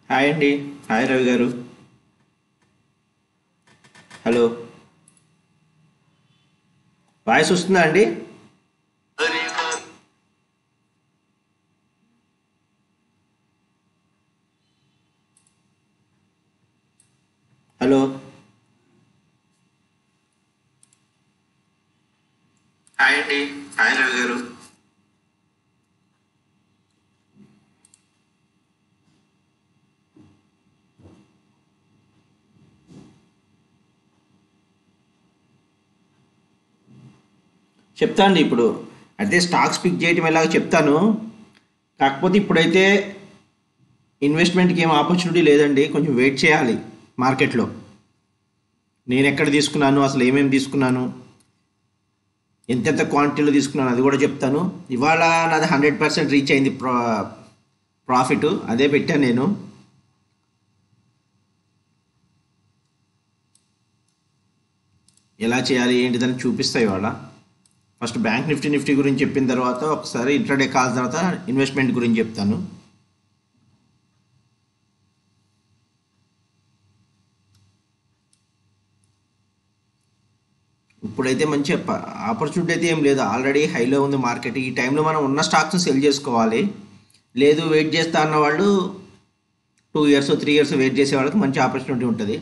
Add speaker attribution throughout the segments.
Speaker 1: Hi అండి hi Ravi గారు hello voice వస్తుందా అండి హలో హాయ్ అండి హాయ్ రవి గారు చెప్తా అండి ఇప్పుడు అయితే స్టాక్స్ పిక్ చేయటం ఎలాగో చెప్తాను కాకపోతే ఇప్పుడైతే ఇన్వెస్ట్మెంట్కి ఏం ఆపర్చునిటీ లేదండి కొంచెం వెయిట్ చేయాలి మార్కెట్లో నేను ఎక్కడ తీసుకున్నాను అసలు ఏమేమి తీసుకున్నాను ఎంతెంత క్వాంటిటీలో తీసుకున్నాను అది కూడా చెప్తాను ఇవాళ నాది హండ్రెడ్ పర్సెంట్ రీచ్ అయింది ప్రా ప్రాఫిట్ అదే పెట్టాను నేను ఎలా చేయాలి ఏంటిదని చూపిస్తా ఇవాళ ఫస్ట్ బ్యాంక్ నిఫ్టీ నిఫ్టీ గురించి చెప్పిన తర్వాత ఒకసారి ఇంట్రాడే కాల్ తర్వాత ఇన్వెస్ట్మెంట్ గురించి చెప్తాను ఇప్పుడైతే మంచి ఆపర్చునిటీ అయితే ఏం లేదు ఆల్రెడీ హైలో ఉంది మార్కెట్ ఈ టైంలో మనం ఉన్న స్టాక్స్ని సెల్ చేసుకోవాలి లేదు వెయిట్ చేస్తా అన్న వాళ్ళు two years three years wait చేసే వాళ్ళకి మంచి ఆపర్చునిటీ ఉంటుంది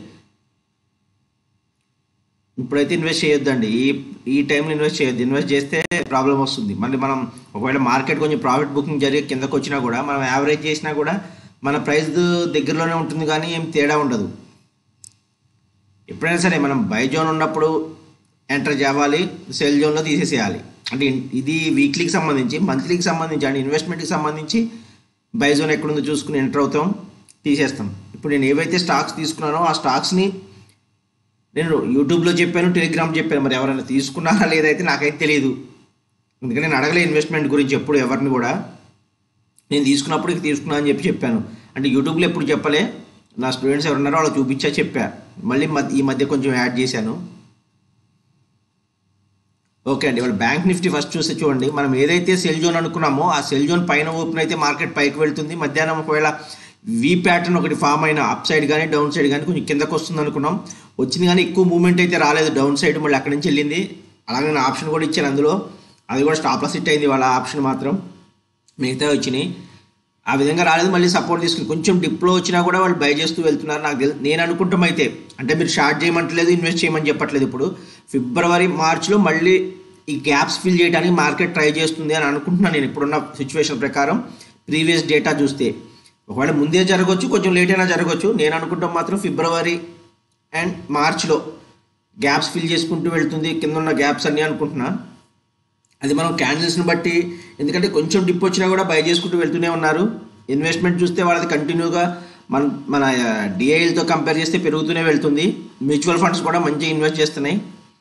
Speaker 1: ఇప్పుడైతే ఇన్వెస్ట్ చేయొద్దండి ఈ ఈ టైంలో ఇన్వెస్ట్ చేయొద్దు ఇన్వెస్ట్ చేస్తే ప్రాబ్లం వస్తుంది మళ్ళీ మనం ఒకవేళ మార్కెట్ కొంచెం ప్రాఫిట్ బుకింగ్ జరిగి కిందకు వచ్చినా కూడా మనం యావరేజ్ చేసినా కూడా మన ప్రైస్ దగ్గరలోనే ఉంటుంది కానీ ఏం తేడా ఉండదు ఎప్పుడైనా సరే మనం బై జోన్ ఉన్నప్పుడు ఎంటర్ చేయాలి సెల్ జోన్లో తీసేసేయాలి అంటే ఇది వీక్లీకి సంబంధించి మంత్లీకి సంబంధించి అంటే ఇన్వెస్ట్మెంట్కి సంబంధించి బై జోన్ ఎక్కడుందో చూసుకుని ఎంటర్ అవుతాం తీసేస్తాం ఇప్పుడు నేను ఏవైతే స్టాక్స్ తీసుకున్నానో ఆ స్టాక్స్ని నేను యూట్యూబ్లో చెప్పాను టెలిగ్రామ్ చెప్పాను మరి ఎవరైనా తీసుకున్నారా లేదైతే నాకైతే తెలియదు ఎందుకంటే నేను అడగలే ఇన్వెస్ట్మెంట్ గురించి ఎప్పుడు ఎవరిని కూడా నేను తీసుకున్నప్పుడు ఇక తీసుకున్నా అని చెప్పి చెప్పాను అంటే యూట్యూబ్లో ఎప్పుడు చెప్పలే నా స్టూడెంట్స్ ఎవరున్నారో వాళ్ళకి చూపించా చెప్పా మళ్ళీ మధ్య ఈ మధ్య కొంచెం యాడ్ చేశాను ఓకే అండి వాళ్ళు బ్యాంక్ నిఫ్టీ ఫస్ట్ చూస్తే చూడండి మనం ఏదైతే సెల్ జోన్ అనుకున్నామో ఆ సెల్ జోన్ పైన ఓపెన్ అయితే మార్కెట్ పైకి వెళ్తుంది మధ్యాహ్నం ఒకవేళ వి ప్యాటర్న్ ఒకటి ఫామ్ అయిన అప్ సైడ్ కానీ డౌన్ సైడ్ కానీ కొంచెం కిందకు వస్తుంది అనుకున్నాం వచ్చింది కానీ ఎక్కువ మూవ్మెంట్ అయితే రాలేదు డౌన్ సైడ్ మళ్ళీ అక్కడి నుంచి వెళ్ళింది అలాగే నేను ఆప్షన్ కూడా ఇచ్చాను అందులో అది కూడా స్టాప్ లాస్ హిట్ అయింది వాళ్ళ ఆప్షన్ మాత్రం మిగతా వచ్చినాయి ఆ విధంగా రాలేదు మళ్ళీ సపోర్ట్ తీసుకుని కొంచెం డిప్లో వచ్చినా కూడా వాళ్ళు బై చేస్తూ వెళ్తున్నారు నాకు తెలు నేను అనుకుంటాం అయితే అంటే మీరు షార్ట్ చేయమంటలేదు ఇన్వెస్ట్ చేయమని చెప్పట్లేదు ఇప్పుడు ఫిబ్రవరి మార్చ్లో మళ్ళీ ఈ గ్యాప్స్ ఫిల్ చేయడానికి మార్కెట్ ట్రై చేస్తుంది అని అనుకుంటున్నాను నేను ఇప్పుడున్న సిచ్యువేషన్ ప్రకారం ప్రీవియస్ డేటా చూస్తే ఒకవేళ ముందే జరగవచ్చు కొంచెం లేట్ అయినా జరగవచ్చు నేను అనుకుంటాం మాత్రం ఫిబ్రవరి అండ్ మార్చ్లో గ్యాప్స్ ఫిల్ చేసుకుంటూ వెళ్తుంది కింద ఉన్న గ్యాప్స్ అన్నీ అనుకుంటున్నా అది మనం క్యాండిల్స్ని బట్టి ఎందుకంటే కొంచెం డిప్ వచ్చినా కూడా బై చేసుకుంటూ వెళ్తూనే ఉన్నారు ఇన్వెస్ట్మెంట్ చూస్తే వాళ్ళది కంటిన్యూగా మన మన డిఐఎల్తో కంపేర్ చేస్తే పెరుగుతూనే వెళ్తుంది మ్యూచువల్ ఫండ్స్ కూడా మంచిగా ఇన్వెస్ట్ చేస్తున్నాయి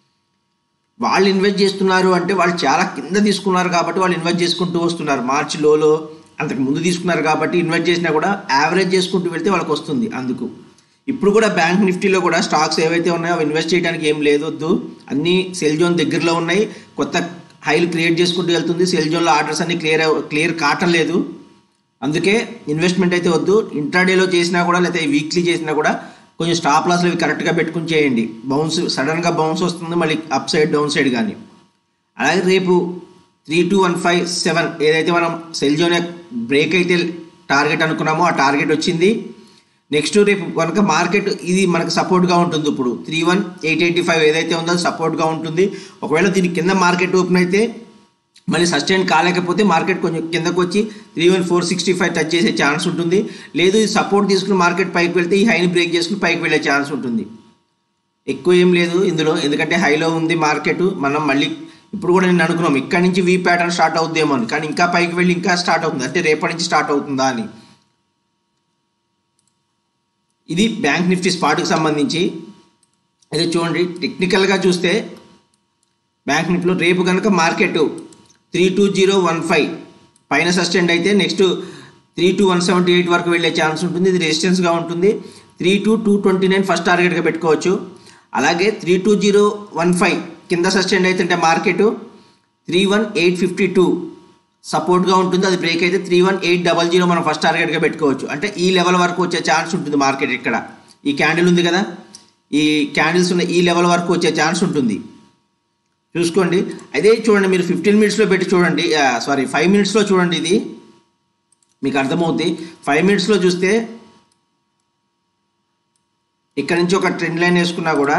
Speaker 1: వాళ్ళు ఇన్వెస్ట్ చేస్తున్నారు అంటే వాళ్ళు చాలా కింద తీసుకున్నారు కాబట్టి వాళ్ళు ఇన్వెస్ట్ చేసుకుంటూ వస్తున్నారు మార్చి లోలో అంతకు ముందు తీసుకున్నారు కాబట్టి ఇన్వెస్ట్ చేసినా కూడా యావరేజ్ చేసుకుంటూ వెళ్తే వాళ్ళకి వస్తుంది అందుకు ఇప్పుడు కూడా బ్యాంక్ నిఫ్టీలో కూడా స్టాక్స్ ఏవైతే ఉన్నాయో అవి ఇన్వెస్ట్ చేయడానికి ఏం లేదు వద్దు అన్నీ సెల్ జోన్ దగ్గరలో ఉన్నాయి కొత్త హైలు క్రియేట్ చేసుకుంటూ వెళ్తుంది సెల్ జోన్లో ఆర్డర్స్ అన్ని క్లియర్ క్లియర్ కావట్లేదు అందుకే ఇన్వెస్ట్మెంట్ అయితే వద్దు ఇంట్రాడేలో చేసినా కూడా లేకపోతే వీక్లీ చేసినా కూడా కొంచెం స్టాప్ లాస్లు ఇవి కరెక్ట్గా పెట్టుకుని చేయండి బౌన్స్ సడన్గా బౌన్స్ వస్తుంది మళ్ళీ అప్ సైడ్ డౌన్ సైడ్ కానీ అలాగే రేపు three two one five seven ఏదైతే మనం సెల్ జోన్ బ్రేక్ అయితే టార్గెట్ అనుకున్నామో ఆ టార్గెట్ వచ్చింది నెక్స్ట్ రేపు కనుక మార్కెట్ ఇది మనకు సపోర్ట్గా ఉంటుంది ఇప్పుడు three one eight eighty five ఏదైతే ఉందో సపోర్ట్గా ఉంటుంది ఒకవేళ దీని కింద మార్కెట్ ఓపెన్ అయితే మళ్ళీ సస్టైన్ కాలేకపోతే మార్కెట్ కొంచెం కిందకు వచ్చి three one four sixty five touch చేసే ఛాన్స్ ఉంటుంది లేదు ఈ సపోర్ట్ తీసుకుని మార్కెట్ పైకి వెళ్తే ఈ హైని బ్రేక్ చేసుకుని పైకి వెళ్ళే ఛాన్స్ ఉంటుంది ఎక్కువ ఏం లేదు ఇందులో ఎందుకంటే హైలో ఉంది మార్కెట్ మనం మళ్ళీ ఇప్పుడు కూడా నేను అనుకున్నాం ఇక్కడ నుంచి వీ ప్యాటర్న్ స్టార్ట్ అవుతుందేమో అని కానీ ఇంకా పైకి వెళ్ళి ఇంకా స్టార్ట్ అవుతుంది అంటే రేపటి నుంచి స్టార్ట్ అవుతుందా అని ఇది బ్యాంక్ నిఫ్టీ స్పాట్కి సంబంధించి అయితే చూడండి టెక్నికల్గా చూస్తే బ్యాంక్ నిఫ్టీలో రేపు కనుక market three two zero one five పైన సస్టెండ్ అయితే next three two one seventy eight వరకు వెళ్ళే ఛాన్స్ ఉంటుంది ఇది రెసిస్టెన్స్గా ఉంటుంది three two two twenty nine first టార్గెట్గా పెట్టుకోవచ్చు అలాగే three two zero one five కింద సస్టెండ్ అయితే market three one eight fifty two సపోర్ట్గా ఉంటుంది అది బ్రేక్ అయితే three one eight double zero మనం ఫస్ట్ టార్గెట్గా పెట్టుకోవచ్చు అంటే ఈ లెవెల్ వరకు వచ్చే ఛాన్స్ ఉంటుంది మార్కెట్ ఇక్కడ ఈ క్యాండిల్ ఉంది కదా ఈ క్యాండిల్స్ ఉన్న ఈ లెవెల్ వరకు వచ్చే ఛాన్స్ ఉంటుంది చూసుకోండి అదే చూడండి మీరు ఫిఫ్టీన్ మినిట్స్లో పెట్టి చూడండి సారీ ఫైవ్ మినిట్స్లో చూడండి ఇది మీకు అర్థమవుతుంది ఫైవ్ మినిట్స్లో చూస్తే ఇక్కడ నుంచి ఒక ట్రెండ్ లైన్ వేసుకున్నా కూడా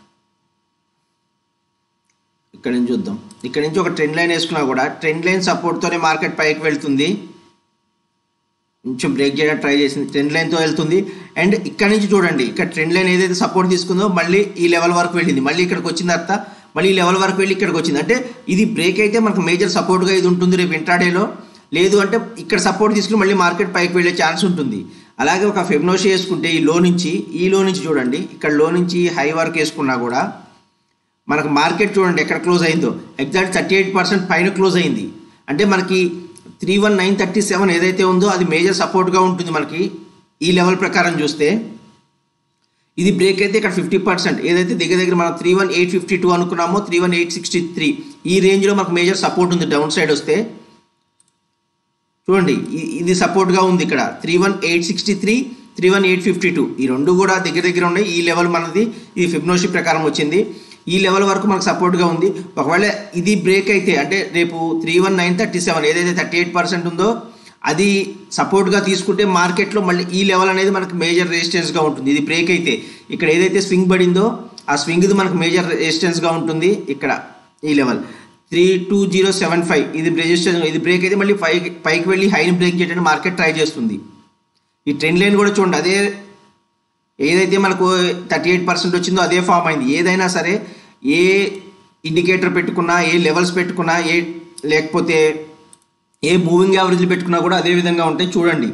Speaker 1: ఇక్కడ నుంచి చూద్దాం ఇక్కడ నుంచి ఒక ట్రెండ్ లైన్ వేసుకున్నా కూడా ట్రెండ్ లైన్ సపోర్ట్తోనే మార్కెట్ పైకి వెళ్తుంది కొంచెం బ్రేక్ చేయడానికి ట్రై చేసింది ట్రెండ్ లైన్తో వెళ్తుంది అండ్ ఇక్కడ నుంచి చూడండి ఇక్కడ ట్రెండ్ లైన్ ఏదైతే సపోర్ట్ తీసుకుందో మళ్ళీ ఈ లెవెల్ వరకు వెళ్ళింది మళ్ళీ ఇక్కడికి వచ్చిన తర్వాత మళ్ళీ ఈ లెవెల్ వరకు వెళ్ళి ఇక్కడికి వచ్చింది అంటే ఇది బ్రేక్ అయితే మనకు మేజర్ సపోర్ట్గా ఇది ఉంటుంది రేపు ఇంట్రాడేలో లేదు అంటే ఇక్కడ సపోర్ట్ తీసుకుని మళ్ళీ మార్కెట్ పైకి వెళ్ళే ఛాన్స్ ఉంటుంది అలాగే ఒక ఫెబ్నోషి వేసుకుంటే ఈ లో నుంచి ఈ లో నుంచి చూడండి ఇక్కడ లో నుంచి హై వరకు వేసుకున్నా కూడా మనకు మార్కెట్ చూడండి ఎక్కడ క్లోజ్ అయిందో ఎగ్జాక్ట్ థర్టీ ఎయిట్ పర్సెంట్ పైన క్లోజ్ అయింది అంటే మనకి three one nine thirty seven ఏదైతే ఉందో అది మేజర్ సపోర్ట్గా ఉంటుంది మనకి ఈ లెవెల్ ప్రకారం చూస్తే ఇది బ్రేక్ అయితే ఇక్కడ ఫిఫ్టీ పర్సెంట్ ఏదైతే దగ్గర దగ్గర మనం three one eight fifty two అనుకున్నామో three one eight sixty three ఈ రేంజ్లో మనకు మేజర్ సపోర్ట్ ఉంది డౌన్ సైడ్ వస్తే చూడండి ఇ- ఇది సపోర్ట్గా ఉంది ఇక్కడ three one eight sixty three three one eight fifty two ఈ రెండు కూడా దగ్గర దగ్గర ఉన్నాయి ఈ లెవెల్ మనది ఇది ఫిబ్నోషి ప్రకారం వచ్చింది ఈ లెవెల్ వరకు మనకు సపోర్ట్గా ఉంది ఒకవేళ ఇది బ్రేక్ అయితే అంటే రేపు three one nine thirty seven ఏదైతే థర్టీ ఎయిట్ పర్సెంట్ ఉందో అది సపోర్ట్గా తీసుకుంటే మార్కెట్లో మళ్ళీ ఈ లెవెల్ అనేది మనకు మేజర్ రెసిస్టెన్స్గా ఉంటుంది ఇది బ్రేక్ అయితే ఇక్కడ ఏదైతే స్వింగ్ పడిందో ఆ స్వింగ్ ఇది మనకు మేజర్ రెసిస్టెన్స్గా ఉంటుంది ఇక్కడ ఈ level three two zero seven five ఇది రెజిస్ట్రేషన్ ఇది బ్రేక్ అయితే మళ్ళీ పైకి పైకి వెళ్ళి హైని బ్రేక్ చేయడానికి మార్కెట్ ట్రై చేస్తుంది ఈ ట్రెండ్ లైన్ కూడా చూడండి అదే ఏదైతే మనకు థర్టీ ఎయిట్ పర్సెంట్ వచ్చిందో అదే ఫామ్ అయింది ఏదైనా సరే ఏ ఇండికేటర్ పెట్టుకున్నా ఏ లెవెల్స్ పెట్టుకున్నా ఏ లేకపోతే ఏ మూవింగ్ యావరేజ్లు పెట్టుకున్నా కూడా అదే విధంగా ఉంటాయి చూడండి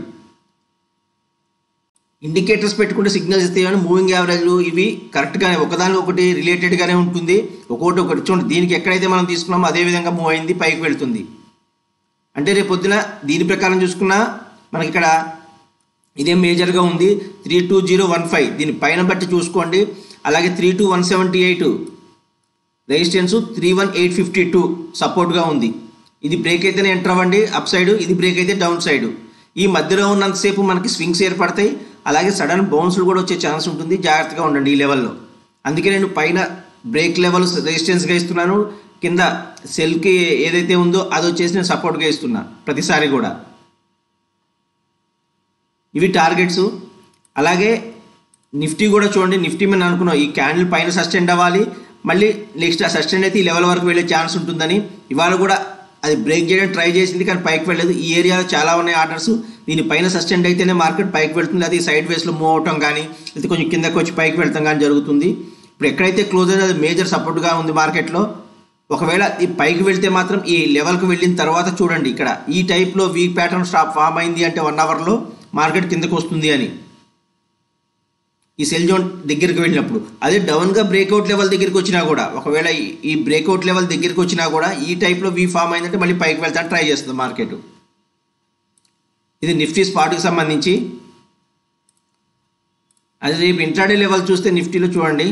Speaker 1: ఇండికేటర్స్ పెట్టుకుంటే సిగ్నల్స్ ఇస్తాయి కానీ మూవింగ్ యావరేజ్లు ఇవి కరెక్ట్గానే ఒకదాని ఒకటి రిలేటెడ్గానే ఉంటుంది ఒక్కొక్కటి ఒకటి చూడండి దీనికి ఎక్కడైతే మనం తీసుకున్నామో అదే విధంగా మూవ్ అయింది పైకి వెళ్తుంది అంటే రేపు పొద్దున దీని ప్రకారం చూసుకున్నా మనకి ఇక్కడ ఇదే మేజర్గా ఉంది three two zero one five దీని పైన బట్టి చూసుకోండి అలాగే three two one seventy eight resistance three one eight fifty two సపోర్ట్గా ఉంది ఇది బ్రేక్ అయితేనే ఎంటర్ అవ్వండి అప్ సైడ్ ఇది బ్రేక్ అయితే డౌన్ సైడ్ ఈ మధ్యలో ఉన్నంతసేపు మనకి స్వింగ్స్ ఏర్పడతాయి అలాగే సడన్ బౌన్స్లు కూడా వచ్చే ఛాన్స్ ఉంటుంది జాగ్రత్తగా ఉండండి ఈ లెవెల్లో అందుకే నేను పైన బ్రేక్ లెవెల్ రెసిస్టెన్స్గా ఇస్తున్నాను కింద సెల్కి ఏదైతే ఉందో అది వచ్చేసి నేను సపోర్ట్గా ఇస్తున్నా ప్రతిసారి కూడా ఇవి టార్గెట్స్ అలాగే నిఫ్టీ కూడా చూడండి నిఫ్టీ మీద అనుకున్నాం ఈ క్యాండిల్ పైన సస్టెండ్ అవ్వాలి మళ్ళీ నెక్స్ట్ ఆ సస్టెండ్ అయితే ఈ లెవెల్ వరకు వెళ్ళే ఛాన్స్ ఉంటుందని ఇవాళ కూడా అది బ్రేక్ చేయడం ట్రై చేసింది కానీ పైకి వెళ్ళలేదు ఈ ఏరియాలో చాలా ఉన్నాయి ఆర్డర్స్ దీని పైన సస్టెండ్ అయితేనే మార్కెట్ పైకి వెళ్తుంది అది సైడ్ వేస్లో మూవ్ అవటం కానీ లేదా కొంచెం కిందకి వచ్చి పైకి వెళ్తాం కానీ జరుగుతుంది ఇప్పుడు ఎక్కడైతే క్లోజ్ అయితే అది మేజర్ సపోర్ట్గా ఉంది మార్కెట్లో ఒకవేళ ఈ పైకి వెళ్తే మాత్రం ఈ లెవెల్కి వెళ్ళిన తర్వాత చూడండి ఇక్కడ ఈ టైప్లో వీక్ ప్యాటర్న్ స్టాప్ ఫామ్ అయింది అంటే వన్ అవర్లో మార్కెట్ కిందకు వస్తుంది అని ఈ సెల్ జోన్ దగ్గరికి వెళ్ళినప్పుడు అదే డౌన్గా బ్రేక్అవుట్ లెవెల్ దగ్గరికి వచ్చినా కూడా ఒకవేళ ఈ- ఈ బ్రేక్అవుట్ లెవెల్ దగ్గరికి వచ్చినా కూడా ఈ టైప్లో వీ ఫామ్ అయిందంటే మళ్ళీ పైకి వెళ్తాను ట్రై చేస్తుంది మార్కెట్ ఇది నిఫ్టీ స్పాట్కి సంబంధించి అది రేపు ఇంట్రాడే లెవెల్ చూస్తే నిఫ్టీలో చూడండి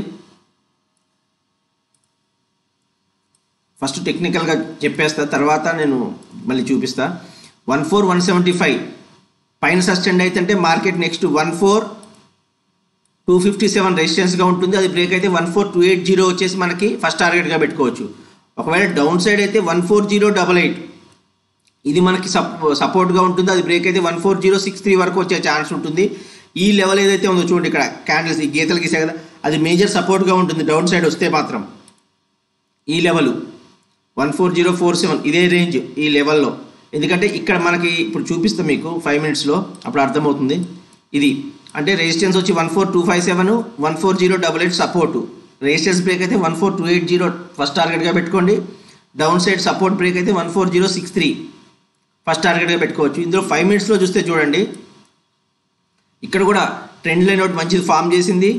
Speaker 1: ఫస్ట్ టెక్నికల్గా చెప్పేస్తా తర్వాత నేను మళ్ళీ చూపిస్తా one four one seventy five పైన సస్టెండ్ అయితే market next one four two fifty seven రెసిస్టెన్స్గా ఉంటుంది అది బ్రేక్ అయితే one four two eight zero వచ్చేసి మనకి ఫస్ట్ టార్గెట్గా పెట్టుకోవచ్చు ఒకవేళ డౌన్ సైడ్ అయితే one four zero double eight ఇది మనకి సప్ సపోర్ట్గా ఉంటుంది అది బ్రేక్ అయితే one four zero six three వరకు వచ్చే ఛాన్స్ ఉంటుంది ఈ లెవెల్ ఏదైతే ఉందో చూడండి ఇక్కడ క్యాండిల్స్ ఈ గీతలు గీసే కదా అది మేజర్ సపోర్ట్గా ఉంటుంది డౌన్ సైడ్ వస్తే మాత్రం ఈ level one four zero four seven ఇదే రేంజ్ ఈ లెవెల్లో ఎందుకంటే ఇక్కడ మనకి ఇప్పుడు చూపిస్తాం మీకు ఫైవ్ మినిట్స్లో అప్పుడు అర్థమవుతుంది ఇది అంటే రెసిస్టెన్స్ వచ్చి one four two five seven one four zero double eight support resistance break అయితే one four two eight zero first టార్గెట్గా పెట్టుకోండి డౌన్ సైడ్ సపోర్ట్ బ్రేక్ అయితే one four zero six three first టార్గెట్గా పెట్టుకోవచ్చు ఇందులో ఫైవ్ మినిట్స్లో చూస్తే చూడండి ఇక్కడ కూడా ట్రెండ్ లైన్ ఒకటి మంచిది ఫామ్ చేసింది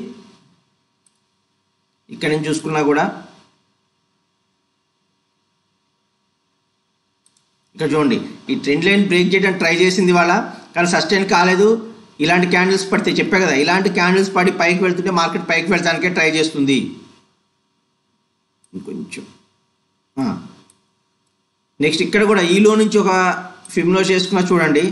Speaker 1: ఇక్కడ నుంచి చూసుకున్నా కూడా ఇక్కడ చూడండి ఈ ట్రెండ్ లైన్ బ్రేక్ చేయడానికి ట్రై చేసింది వాళ్ళ కానీ సస్టైన్ కాలేదు ఇలాంటి క్యాండిల్స్ పడితే చెప్పా కదా ఇలాంటి క్యాండిల్స్ పడి పైకి వెళ్తుంటే మార్కెట్ పైకి వెళ్తానికే ట్రై చేస్తుంది ఇంకొంచెం ఆ. నెక్స్ట్ ఇక్కడ కూడా ఈలో నుంచి ఒక ఫిమ్లో చేసుకున్నా చూడండి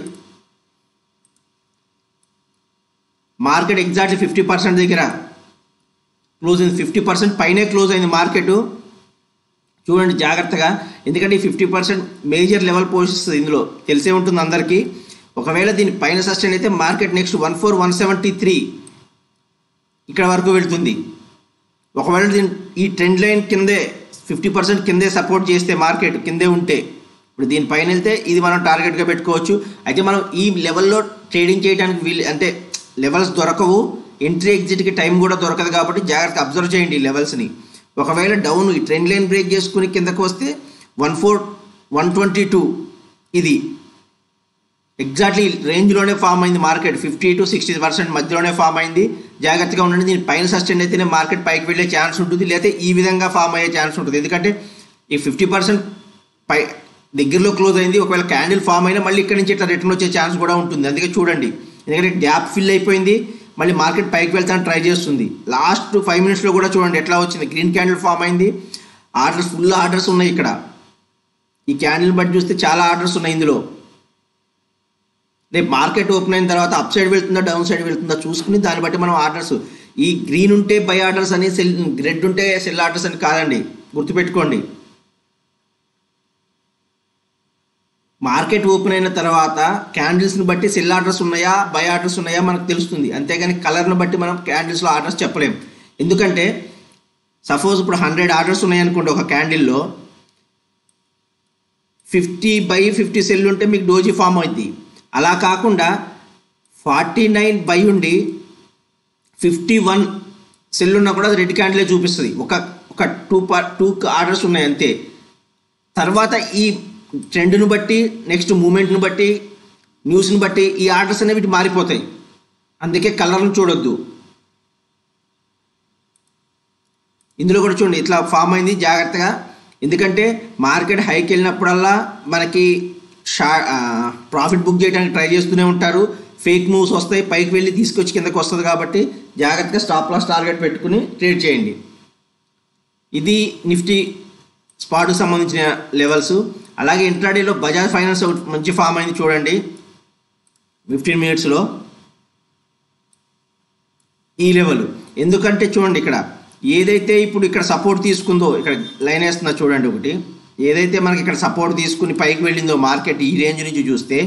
Speaker 1: మార్కెట్ ఎగ్జాక్ట్లీ ఫిఫ్టీ పర్సెంట్ దగ్గర క్లోజ్ అయింది ఫిఫ్టీ పర్సెంట్ పైనే క్లోజ్ అయింది మార్కెట్ చూడండి జాగ్రత్తగా ఎందుకంటే ఈ ఫిఫ్టీ పర్సెంట్ మేజర్ లెవెల్ పోషిస్తుంది ఇందులో తెలిసే ఉంటుంది అందరికీ ఒకవేళ దీని పైన సస్టైన్ అయితే market next one four one seventy three ఇక్కడ వరకు వెళ్తుంది ఒకవేళ దీని ఈ ట్రెండ్ లైన్ కిందే ఫిఫ్టీ పర్సెంట్ కిందే సపోర్ట్ చేస్తే మార్కెట్ కిందే ఉంటే ఇప్పుడు దీనిపైన వెళ్తే ఇది మనం టార్గెట్గా పెట్టుకోవచ్చు అయితే మనం ఈ లెవెల్లో ట్రేడింగ్ చేయడానికి వీలు అంటే లెవెల్స్ దొరకవు ఎంట్రీ ఎగ్జిట్కి టైం కూడా దొరకదు కాబట్టి జాగ్రత్తగా అబ్జర్వ్ చేయండి ఈ లెవెల్స్ని ఒకవేళ డౌన్ ఈ ట్రెండ్ లైన్ బ్రేక్ చేసుకుని కిందకు వస్తే one four one twenty two ఇది ఎగ్జాక్ట్లీ రేంజ్లోనే ఫామ్ అయింది market fifty to sixty percent మధ్యలోనే ఫామ్ అయింది జాగ్రత్తగా ఉండండి దీని పైన సస్టైన్ అయితేనే మార్కెట్ పైకి వెళ్ళే ఛాన్స్ ఉంటుంది లేకపోతే ఈ విధంగా ఫామ్ అయ్యే ఛాన్స్ ఉంటుంది ఎందుకంటే ఈ ఫిఫ్టీ పర్సెంట్ పై దగ్గరలో క్లోజ్ అయింది ఒకవేళ క్యాండిల్ ఫామ్ అయినా మళ్ళీ ఇక్కడ నుంచి ఇట్లా రిటర్న్ వచ్చే ఛాన్స్ కూడా ఉంటుంది అందుకే చూడండి ఎందుకంటే గ్యాప్ ఫిల్ అయిపోయింది మళ్ళీ మార్కెట్ పైకి వెళ్తాను ట్రై చేస్తుంది లాస్ట్ ఫైవ్ మినిట్స్లో కూడా చూడండి ఎట్లా వచ్చింది గ్రీన్ క్యాండిల్ ఫామ్ అయింది ఆర్డర్స్ ఫుల్ ఆర్డర్స్ ఉన్నాయి ఇక్కడ ఈ క్యాండిల్ బట్టి చూస్తే చాలా ఆర్డర్స్ ఉన్నాయి ఇందులో రేపు మార్కెట్ ఓపెన్ అయిన తర్వాత అప్ సైడ్ వెళ్తుందా డౌన్ సైడ్ వెళ్తుందా చూసుకుని దాన్ని బట్టి మనం ఆర్డర్స్ ఈ గ్రీన్ ఉంటే బై ఆర్డర్స్ అని సెల్ రెడ్ ఉంటే సెల్ ఆర్డర్స్ అని కాదండి గుర్తుపెట్టుకోండి మార్కెట్ ఓపెన్ అయిన తర్వాత క్యాండిల్స్ని బట్టి సెల్ ఆర్డర్స్ ఉన్నాయా బై ఆర్డర్స్ ఉన్నాయా మనకు తెలుస్తుంది అంతేగాని కలర్ని బట్టి మనం క్యాండిల్స్లో ఆర్డర్స్ చెప్పలేం ఎందుకంటే సపోజ్ ఇప్పుడు హండ్రెడ్ ఆర్డర్స్ ఉన్నాయనుకోండి ఒక క్యాండిల్లో ఫిఫ్టీ బై ఫిఫ్టీ సెల్ ఉంటే మీకు డోజీ ఫామ్ అవుద్ది అలా కాకుండా ఫార్టీ నైన్ బై ఉండి ఫిఫ్టీ వన్ సెల్ ఉన్నా కూడా అది రెడ్ క్యాండిలే చూపిస్తుంది ఒక ఒక టూ పర్ టూ ఆర్డర్స్ ఉన్నాయి అంతే తర్వాత ఈ ట్రెండ్ను బట్టి నెక్స్ట్ మూమెంట్ను బట్టి న్యూస్ని బట్టి ఈ ఆర్డర్స్ అనేవి మారిపోతాయి అందుకే కలర్ను చూడొద్దు ఇందులో కూడా చూడండి ఇట్లా ఫామ్ అయింది జాగ్రత్తగా ఎందుకంటే మార్కెట్ హైకి వెళ్ళినప్పుడల్లా మనకి షా ప్రాఫిట్ బుక్ చేయడానికి ట్రై చేస్తూనే ఉంటారు ఫేక్ మూవ్స్ వస్తాయి పైకి వెళ్ళి తీసుకొచ్చి కిందకి వస్తుంది కాబట్టి జాగ్రత్తగా స్టాప్ లాస్ టార్గెట్ పెట్టుకుని ట్రేడ్ చేయండి ఇది నిఫ్టీ స్పాట్కి సంబంధించిన లెవెల్స్ అలాగే ఇంట్రాడేలో బజాజ్ ఫైనాన్స్ ఒకటి మంచి ఫామ్ అయింది చూడండి ఫిఫ్టీన్ మినిట్స్లో ఈ లెవెల్ ఎందుకంటే చూడండి ఇక్కడ ఏదైతే ఇప్పుడు ఇక్కడ సపోర్ట్ తీసుకుందో ఇక్కడ లైన్ వేస్తుందో చూడండి ఒకటి ఏదైతే మనకి ఇక్కడ సపోర్ట్ తీసుకుని పైకి వెళ్ళిందో మార్కెట్ ఈ రేంజ్ నుంచి చూస్తే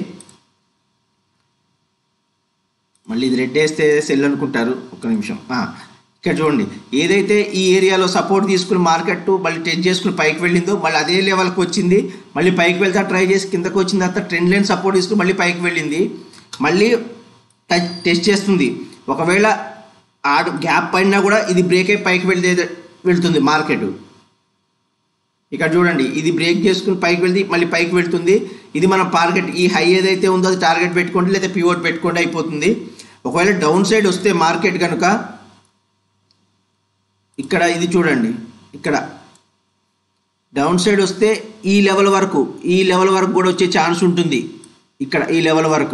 Speaker 1: మళ్ళీ ఇది రెడ్ వేస్తే సెల్ అనుకుంటారు ఒక్క నిమిషం ఆ, ఇక్కడ చూడండి ఏదైతే ఈ ఏరియాలో సపోర్ట్ తీసుకుని మార్కెట్ మళ్ళీ టెస్ట్ చేసుకుని పైకి వెళ్ళిందో మళ్ళీ అదే లెవెల్కి వచ్చింది మళ్ళీ పైకి వెళ్తా ట్రై చేసి కిందకు వచ్చిన తర్వాత ట్రెండ్ లైన్ సపోర్ట్ తీసుకుని మళ్ళీ పైకి వెళ్ళింది మళ్ళీ టచ్ టెస్ట్ చేస్తుంది ఒకవేళ ఆ గ్యాప్ పడినా కూడా ఇది బ్రేక్ అయి పైకి వెళ్తే వెళ్తుంది మార్కెట్ ఇక్కడ చూడండి ఇది బ్రేక్ చేసుకుని పైకి వెళ్తే మళ్ళీ పైకి వెళ్తుంది ఇది మన టార్గెట్ ఈ హై ఏదైతే ఉందో అది టార్గెట్ పెట్టుకోండి లేదా పివోట్ పెట్టుకోండి అయిపోతుంది ఒకవేళ డౌన్ సైడ్ వస్తే మార్కెట్ కనుక ఇక్కడ ఇది చూడండి ఇక్కడ డౌన్ సైడ్ వస్తే ఈ లెవెల్ వరకు ఈ లెవెల్ వరకు కూడా వచ్చే ఛాన్స్ ఉంటుంది ఇక్కడ ఈ లెవెల్ వరకు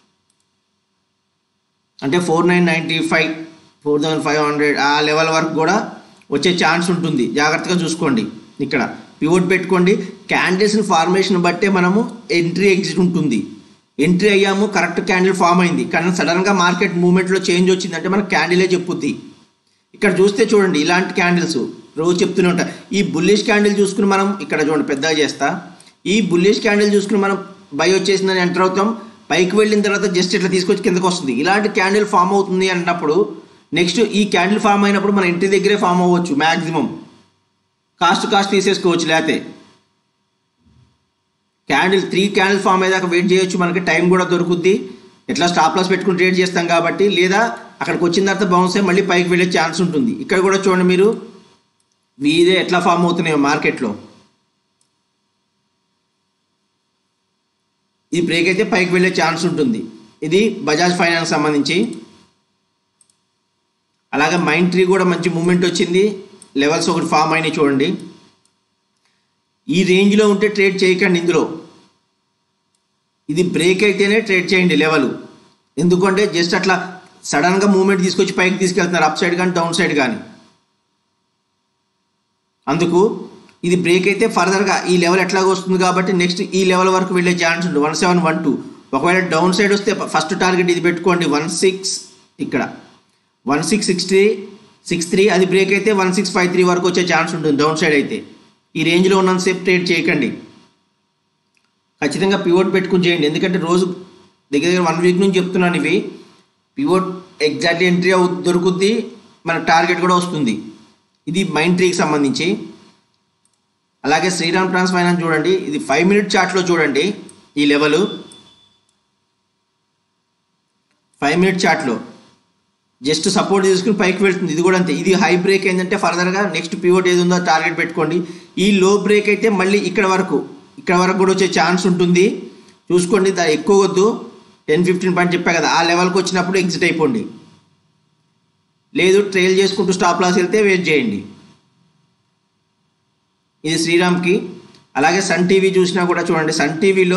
Speaker 1: అంటే four nine ninety five four thousand five hundred ఆ లెవెల్ వరకు కూడా వచ్చే ఛాన్స్ ఉంటుంది జాగ్రత్తగా చూసుకోండి ఇక్కడ పివోట్ పెట్టుకోండి క్యాండిల్స్ని ఫార్మేషన్ బట్టే మనము ఎంట్రీ ఎగ్జిట్ ఉంటుంది ఎంట్రీ అయ్యాము కరెక్ట్ క్యాండిల్ ఫామ్ అయింది కానీ సడన్గా మార్కెట్ మూమెంట్లో చేంజ్ వచ్చిందంటే మనకు క్యాండిలే చెప్పుద్ది ఇక్కడ చూస్తే చూడండి ఇలాంటి క్యాండిల్స్ రోజు చెప్తూనే ఉంటా ఈ బుల్లిష్ క్యాండిల్ చూసుకుని మనం ఇక్కడ చూడండి పెద్దగా చేస్తా ఈ బుల్లిష్ క్యాండిల్ చూసుకుని మనం బై వచ్చేసిందని ఎంటర్ అవుతాం పైకి వెళ్ళిన తర్వాత జస్ట్ ఇట్లా తీసుకొచ్చి కిందకు వస్తుంది ఇలాంటి క్యాండిల్ ఫామ్ అవుతుంది అన్నప్పుడు నెక్స్ట్ ఈ క్యాండిల్ ఫామ్ అయినప్పుడు మన ఇంటి దగ్గరే ఫామ్ అవ్వచ్చు మ్యాక్సిమం కాస్ట్ కాస్ట్ తీసేసుకోవచ్చు లేకపోతే క్యాండిల్ త్రీ క్యాండిల్ ఫామ్ అయ్యేదాకా వెయిట్ చేయొచ్చు మనకి టైం కూడా దొరుకుద్ది ఎట్లా స్టాప్ లాస్ పెట్టుకుని ట్రేడ్ చేస్తాం కాబట్టి లేదా అక్కడికి వచ్చిన తర్వాత బౌన్స్ అయ్యి మళ్ళీ పైకి వెళ్ళే ఛాన్స్ ఉంటుంది ఇక్కడ కూడా చూడండి మీరు ఇదే ఎట్లా ఫామ్ అవుతున్నాయో మార్కెట్లో ఈ బ్రేక్ అయితే పైకి వెళ్ళే ఛాన్స్ ఉంటుంది ఇది బజాజ్ ఫైనాన్స్ సంబంధించి అలాగే మైండ్ ట్రీ కూడా మంచి మూమెంట్ వచ్చింది లెవెల్స్ ఒకటి ఫామ్ అయినాయి చూడండి ఈ రేంజ్లో ఉంటే ట్రేడ్ చేయకండి ఇందులో ఇది బ్రేక్ అయితేనే ట్రేడ్ చేయండి లెవెల్ ఎందుకంటే జస్ట్ అట్లా సడన్గా మూమెంట్ తీసుకొచ్చి పైకి తీసుకెళ్తున్నారు అప్ సైడ్ కానీ డౌన్ సైడ్ కానీ అందుకు ఇది బ్రేక్ అయితే ఫర్దర్గా ఈ లెవెల్ ఎట్లాగో వస్తుంది కాబట్టి నెక్స్ట్ ఈ లెవెల్ వరకు వెళ్ళే ఛాన్స్ ఉంటుంది వన్ సెవెన్ వన్ టూ ఒకవేళ డౌన్ సైడ్ వస్తే ఫస్ట్ టార్గెట్ ఇది పెట్టుకోండి వన్ సిక్స్ ఇక్కడ one six six three six three అది బ్రేక్ అయితే వన్ సిక్స్ ఫైవ్ త్రీ వరకు వచ్చే ఛాన్స్ ఉంటుంది డౌన్ సైడ్ అయితే ఈ రేంజ్లో ఉన్నంతసేపు ట్రేడ్ చేయకండి ఖచ్చితంగా పివోట్ పెట్టుకుని చేయండి ఎందుకంటే రోజు దగ్గర దగ్గర వన్ వీక్ నుంచి చెప్తున్నాను ఇవి పివోట్ ఎగ్జాక్ట్లీ ఎంట్రీ అవు దొరుకుద్ది మన టార్గెట్ కూడా వస్తుంది ఇది మైండ్ ట్రీకి సంబంధించి అలాగే శ్రీరామ్ ట్రాన్స్ ఫైనాన్స్ చూడండి ఇది ఫైవ్ మినిట్ చార్ట్లో చూడండి ఈ లెవెల్ ఫైవ్ మినిట్ చార్ట్లో జస్ట్ సపోర్ట్ తీసుకుని పైకి వెళ్తుంది ఇది కూడా అంతే ఇది హై బ్రేక్ ఏంటంటే ఫర్దర్గా నెక్స్ట్ పివోట్ ఏది ఉందో టార్గెట్ పెట్టుకోండి ఈ లో బ్రేక్ అయితే మళ్ళీ ఇక్కడ వరకు ఇక్కడ వరకు కూడా వచ్చే ఛాన్స్ ఉంటుంది చూసుకోండి దా ఎక్కువ వద్దు టెన్ ఫిఫ్టీన్ పాయింట్ చెప్పా కదా ఆ లెవెల్కి వచ్చినప్పుడు ఎగ్జిట్ అయిపోండి లేదు ట్రైల్ చేసుకుంటూ స్టాప్ లాస్ వెళ్తే వెయిట్ చేయండి ఇది శ్రీరామ్కి అలాగే సన్ టీవీ చూసినా కూడా చూడండి సన్ టీవీలో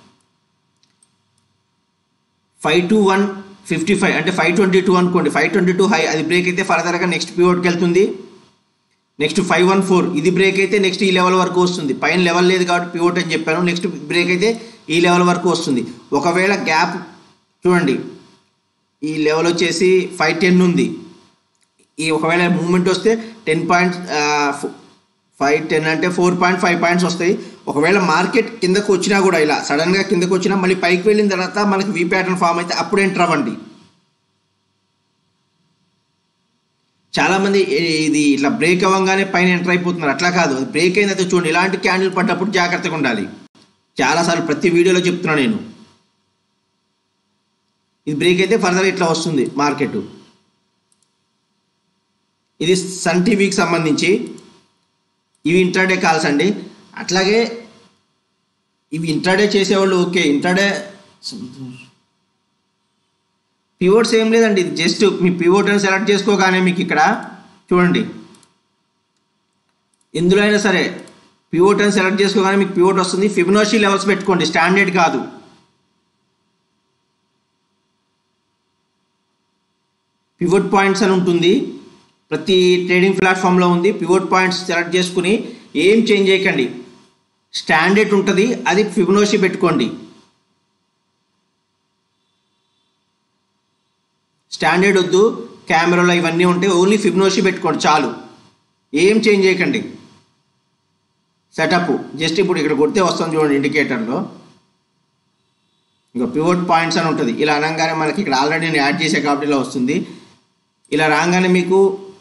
Speaker 1: five two one fifty five అంటే ఫైవ్ ట్వంటీ టూ అనుకోండి ఫైవ్ ట్వంటీ టూ హై అది బ్రేక్ అయితే ఫర్దర్గా నెక్స్ట్ పివోట్కి వెళ్తుంది నెక్స్ట్ ఫైవ్ వన్ ఫోర్ ఇది బ్రేక్ అయితే నెక్స్ట్ ఈ లెవెల్ వరకు వస్తుంది పైన లెవెల్ లేదు కాబట్టి పివోట్ అని చెప్పాను నెక్స్ట్ బ్రేక్ అయితే ఈ లెవెల్ వరకు వస్తుంది ఒకవేళ గ్యాప్ చూడండి ఈ లెవెల్ వచ్చేసి ఫైవ్ టెన్ ఉంది ఈ ఒకవేళ మూమెంట్ వస్తే టెన్ పాయింట్స్ ఫైవ్ టెన్ అంటే ఫోర్ పాయింట్ ఫైవ్ పాయింట్స్ వస్తాయి ఒకవేళ మార్కెట్ కిందకు వచ్చినా కూడా ఇలా సడన్గా కిందకు వచ్చినా మళ్ళీ పైకి వెళ్ళిన తర్వాత మనకి వీ ప్యాటర్న్ ఫామ్ అయితే అప్పుడు ఎంటర్ అవ్వండి చాలామంది ఇది ఇట్లా బ్రేక్ అవ్వగానే పైన ఎంటర్ అయిపోతున్నారు అట్లా కాదు బ్రేక్ అయిందైతే చూడండి ఇలాంటి క్యాండిల్ పడ్డప్పుడు జాగ్రత్తగా ఉండాలి చాలాసార్లు ప్రతి వీడియోలో చెప్తున్నా నేను ఇది బ్రేక్ అయితే ఫర్దర్ ఇట్లా వస్తుంది మార్కెట్ ఇది సన్ టీవీకి సంబంధించి ఇవి ఇంట్రాడే కాల్స్ అండి అట్లాగే ఇవి ఇంట్రాడే చేసేవాళ్ళు ఓకే ఇంట్రాడే పివోట్స్ ఏం లేదండి ఇది జస్ట్ మీ పివోట్ అని సెలెక్ట్ చేసుకోగానే మీకు ఇక్కడ చూడండి ఎందులో అయినా సరే పివోట్ అని సెలెక్ట్ చేసుకోగానే మీకు పివోట్ వస్తుంది ఫిబినోషి లెవెల్స్ పెట్టుకోండి స్టాండర్డ్ కాదు పివోట్ పాయింట్స్ అని ఉంటుంది ప్రతి ట్రేడింగ్ ప్లాట్ఫామ్లో ఉంది పివోట్ పాయింట్స్ సెలెక్ట్ చేసుకుని ఏం చేంజ్ చేయకండి స్టాండర్డ్ ఉంటుంది అది ఫిబినోషి పెట్టుకోండి స్టాండర్డ్ వద్దు కెమెరాలో ఇవన్నీ ఉంటాయి ఓన్లీ ఫిబ్నోషి పెట్టుకోండి చాలు ఏం చేంజ్ చేయకండి సెటప్ జస్ట్ ఇప్పుడు ఇక్కడ కొడితే వస్తుంది చూడండి ఇండికేటర్లో ఇంకా పివోట్ పాయింట్స్ అని ఉంటుంది ఇలా అనగానే మనకి ఇక్కడ ఆల్రెడీ నేను యాడ్ చేసే కాబట్టి ఇలా వస్తుంది ఇలా రాగానే మీకు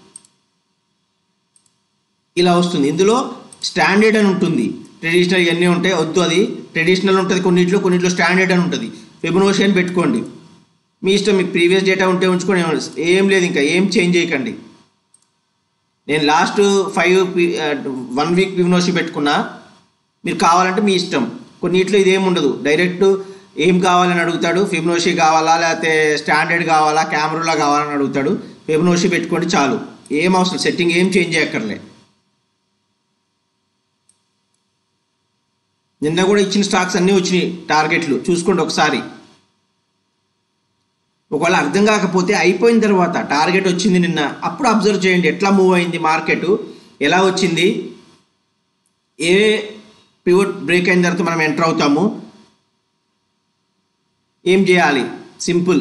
Speaker 1: ఇలా వస్తుంది ఇందులో స్టాండర్డ్ అని ఉంటుంది ట్రెడిషనల్ ఇవన్నీ ఉంటాయి వద్దు అది ట్రెడిషనల్ ఉంటుంది కొన్నిట్లో కొన్నిట్లో స్టాండర్డ్ అని ఉంటుంది ఫిబనోషి అని పెట్టుకోండి మీ ఇష్టం మీకు ప్రీవియస్ డేటా ఉంటే ఉంచుకొని ఏం లేదు ఇంకా ఏం చేంజ్ చేయకండి నేను last five one week Fibonacci పెట్టుకున్నా మీరు కావాలంటే మీ ఇష్టం కొన్నిట్లో ఇదేం ఉండదు డైరెక్ట్ ఏం కావాలని అడుగుతాడు ఫిబనోషి కావాలా లేకపోతే స్టాండర్డ్ కావాలా కెమెరాలో కావాలని అడుగుతాడు ఫిబనోషి పెట్టుకోండి చాలు ఏం అవసరం సెట్టింగ్ ఏం చేంజ్ చేయక్కర్లే నిన్న కూడా ఇచ్చిన స్టాక్స్ అన్నీ వచ్చినాయి టార్గెట్లు చూసుకోండి ఒకసారి ఒకవేళ అర్థం కాకపోతే అయిపోయిన తర్వాత టార్గెట్ వచ్చింది నిన్న అప్పుడు అబ్జర్వ్ చేయండి ఎట్లా మూవ్ అయింది మార్కెట్ ఎలా వచ్చింది ఏ పివట్ బ్రేక్ అయిన తర్వాత మనం ఎంటర్ అవుతాము ఏం చేయాలి సింపుల్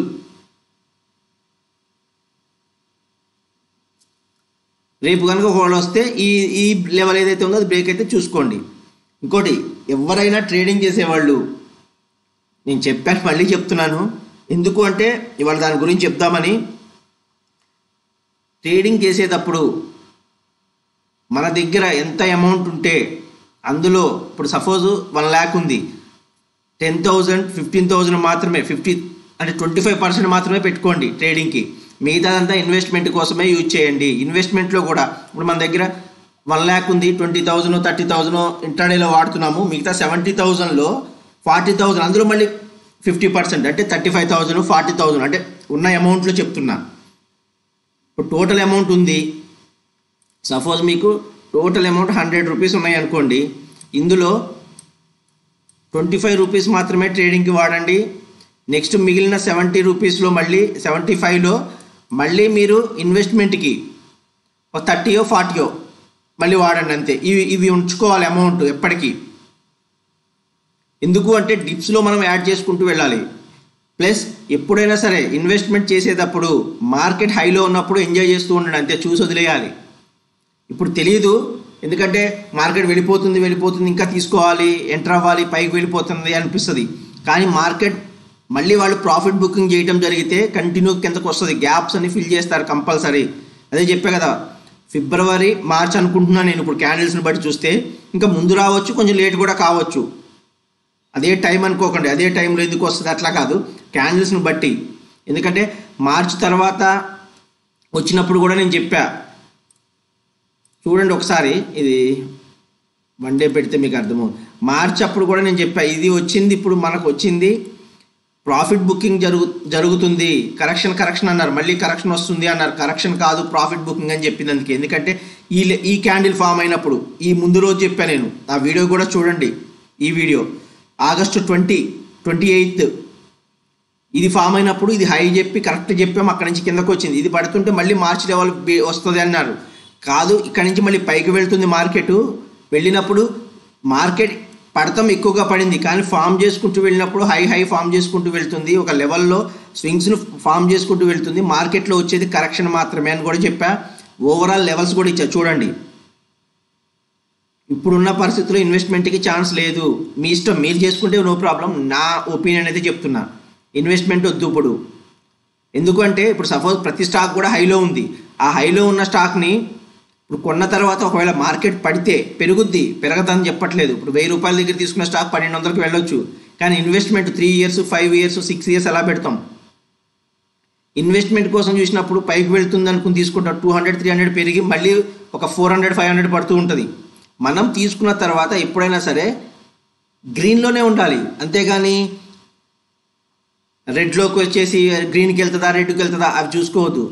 Speaker 1: రేపు కనుక ఒకవేళ వస్తే ఈ ఈ లెవెల్ ఏదైతే ఉందో అది బ్రేక్ అయితే చూసుకోండి ఇంకోటి ఎవరైనా ట్రేడింగ్ చేసేవాళ్ళు నేను చెప్పాను మళ్ళీ చెప్తున్నాను ఎందుకు అంటే ఇవాళ దాని గురించి చెప్దామని ట్రేడింగ్ చేసేటప్పుడు మన దగ్గర ఎంత అమౌంట్ ఉంటే అందులో ఇప్పుడు సపోజ్ వన్ ల్యాక్ ఉంది టెన్ థౌజండ్ ఫిఫ్టీన్ థౌజండ్ మాత్రమే ఫిఫ్టీ అంటే ట్వంటీ ఫైవ్ పర్సెంట్ మాత్రమే పెట్టుకోండి ట్రేడింగ్కి మిగతాదంతా ఇన్వెస్ట్మెంట్ కోసమే యూజ్ చేయండి ఇన్వెస్ట్మెంట్లో కూడా ఇప్పుడు మన దగ్గర వన్ ల్యాక్ ఉంది ట్వంటీ థౌజండ్ థర్టీ థౌజండ్ ఇంటర్డేలో వాడుతున్నాము మిగతా సెవెంటీ థౌజండ్లో ఫార్టీ థౌజండ్ అందులో మళ్ళీ ఫిఫ్టీ పర్సెంట్ అంటే thirty five thousand forty thousand అంటే ఉన్న అమౌంట్లో చెప్తున్నా ఇప్పుడు టోటల్ అమౌంట్ ఉంది సపోజ్ మీకు టోటల్ అమౌంట్ హండ్రెడ్ రూపీస్ ఉన్నాయి అనుకోండి ఇందులో ట్వంటీ ఫైవ్ రూపీస్ మాత్రమే ట్రేడింగ్కి వాడండి నెక్స్ట్ మిగిలిన సెవెంటీ రూపీస్లో మళ్ళీ సెవెంటీ ఫైవ్లో మళ్ళీ మీరు ఇన్వెస్ట్మెంట్కి ఒక థర్టీయో ఫార్టీయో మళ్ళీ వాడండి అంతే ఇవి ఇవి ఉంచుకోవాలి అమౌంట్ ఎప్పటికీ ఎందుకు అంటే డిప్స్లో మనం యాడ్ చేసుకుంటూ వెళ్ళాలి ప్లస్ ఎప్పుడైనా సరే ఇన్వెస్ట్మెంట్ చేసేటప్పుడు మార్కెట్ హైలో ఉన్నప్పుడు ఎంజాయ్ చేస్తూ ఉండండి అంతే చూసి వదిలేయాలి ఇప్పుడు తెలియదు ఎందుకంటే మార్కెట్ వెళ్ళిపోతుంది వెళ్ళిపోతుంది ఇంకా తీసుకోవాలి ఎంటర్ అవ్వాలి పైకి వెళ్ళిపోతుంది అనిపిస్తుంది కానీ మార్కెట్ మళ్ళీ వాళ్ళు ప్రాఫిట్ బుకింగ్ చేయడం జరిగితే కంటిన్యూ కిందకు వస్తుంది గ్యాప్స్ అని ఫిల్ చేస్తారు కంపల్సరీ అదే చెప్పే కదా ఫిబ్రవరి మార్చ్ అనుకుంటున్నాను నేను ఇప్పుడు క్యాండిల్స్ని బట్టి చూస్తే ఇంకా ముందు రావచ్చు కొంచెం లేట్ కూడా కావచ్చు అదే టైం అనుకోకండి అదే టైంలో ఎందుకు వస్తుంది అట్లా కాదు క్యాండిల్స్ని బట్టి ఎందుకంటే మార్చ్ తర్వాత వచ్చినప్పుడు కూడా నేను చెప్పా చూడండి ఒకసారి ఇది వన్ డే పెడితే మీకు అర్థమవుతుంది మార్చ్ అప్పుడు కూడా నేను చెప్పా ఇది వచ్చింది ఇప్పుడు మనకు వచ్చింది ప్రాఫిట్ బుకింగ్ జరుగు జరుగుతుంది కరెక్షన్ కరెక్షన్ అన్నారు మళ్ళీ కరెక్షన్ వస్తుంది అన్నారు కరెక్షన్ కాదు ప్రాఫిట్ బుకింగ్ అని చెప్పింది అందుకే ఎందుకంటే ఈ లే- ఈ క్యాండిల్ ఫామ్ అయినప్పుడు ఈ ముందు రోజు చెప్పా నేను ఆ వీడియో కూడా చూడండి ఈ video August twenty twenty eighth ఇది ఫామ్ అయినప్పుడు ఇది హై చెప్పి కరెక్ట్ చెప్పాము అక్కడి నుంచి కిందకు వచ్చింది ఇది పడుతుంటే మళ్ళీ మార్చ్ లెవెల్ బి- వస్తుంది అన్నారు కాదు ఇక్కడి నుంచి మళ్ళీ పైకి వెళ్తుంది మార్కెట్ వెళ్ళినప్పుడు మార్కెట్ పడతాం ఎక్కువగా పడింది కానీ ఫామ్ చేసుకుంటూ వెళ్ళినప్పుడు హై హై ఫామ్ చేసుకుంటూ వెళ్తుంది ఒక లెవెల్లో స్వింగ్స్ను ఫామ్ చేసుకుంటూ వెళ్తుంది మార్కెట్లో వచ్చేది కరెక్షన్ మాత్రమే అని కూడా చెప్పా ఓవరాల్ లెవెల్స్ కూడా ఇచ్చా చూడండి ఇప్పుడున్న పరిస్థితుల్లో ఇన్వెస్ట్మెంట్కి ఛాన్స్ లేదు మీ ఇష్టం మీరు చేసుకుంటే నో ప్రాబ్లం నా ఒపీనియన్ అయితే చెప్తున్నా ఇన్వెస్ట్మెంట్ వద్దు ఇప్పుడు ఎందుకంటే ఇప్పుడు సపోజ్ ప్రతి స్టాక్ కూడా హైలో ఉంది ఆ హైలో ఉన్న స్టాక్ని ఇప్పుడు కొన్న తర్వాత ఒకవేళ మార్కెట్ పడితే పెరుగుద్ది పెరగదని చెప్పట్లేదు ఇప్పుడు వెయ్యి రూపాయల దగ్గర తీసుకున్న స్టాక్ పన్నెండు వందలకు వెళ్ళొచ్చు కానీ investment three years five years six years అలా పెడతాం ఇన్వెస్ట్మెంట్ కోసం చూసినప్పుడు పైకి వెళ్తుంది అనుకుని తీసుకుంటాం టూ హండ్రెడ్ త్రీ హండ్రెడ్ పెరిగి మళ్ళీ ఒక ఫోర్ హండ్రెడ్ ఫైవ్ హండ్రెడ్ పడుతూ ఉంటుంది మనం తీసుకున్న తర్వాత ఎప్పుడైనా సరే గ్రీన్లోనే ఉండాలి అంతేగాని రెడ్లోకి వచ్చేసి గ్రీన్కి వెళ్తుందా రెడ్కి వెళ్తుందా అవి చూసుకోవద్దు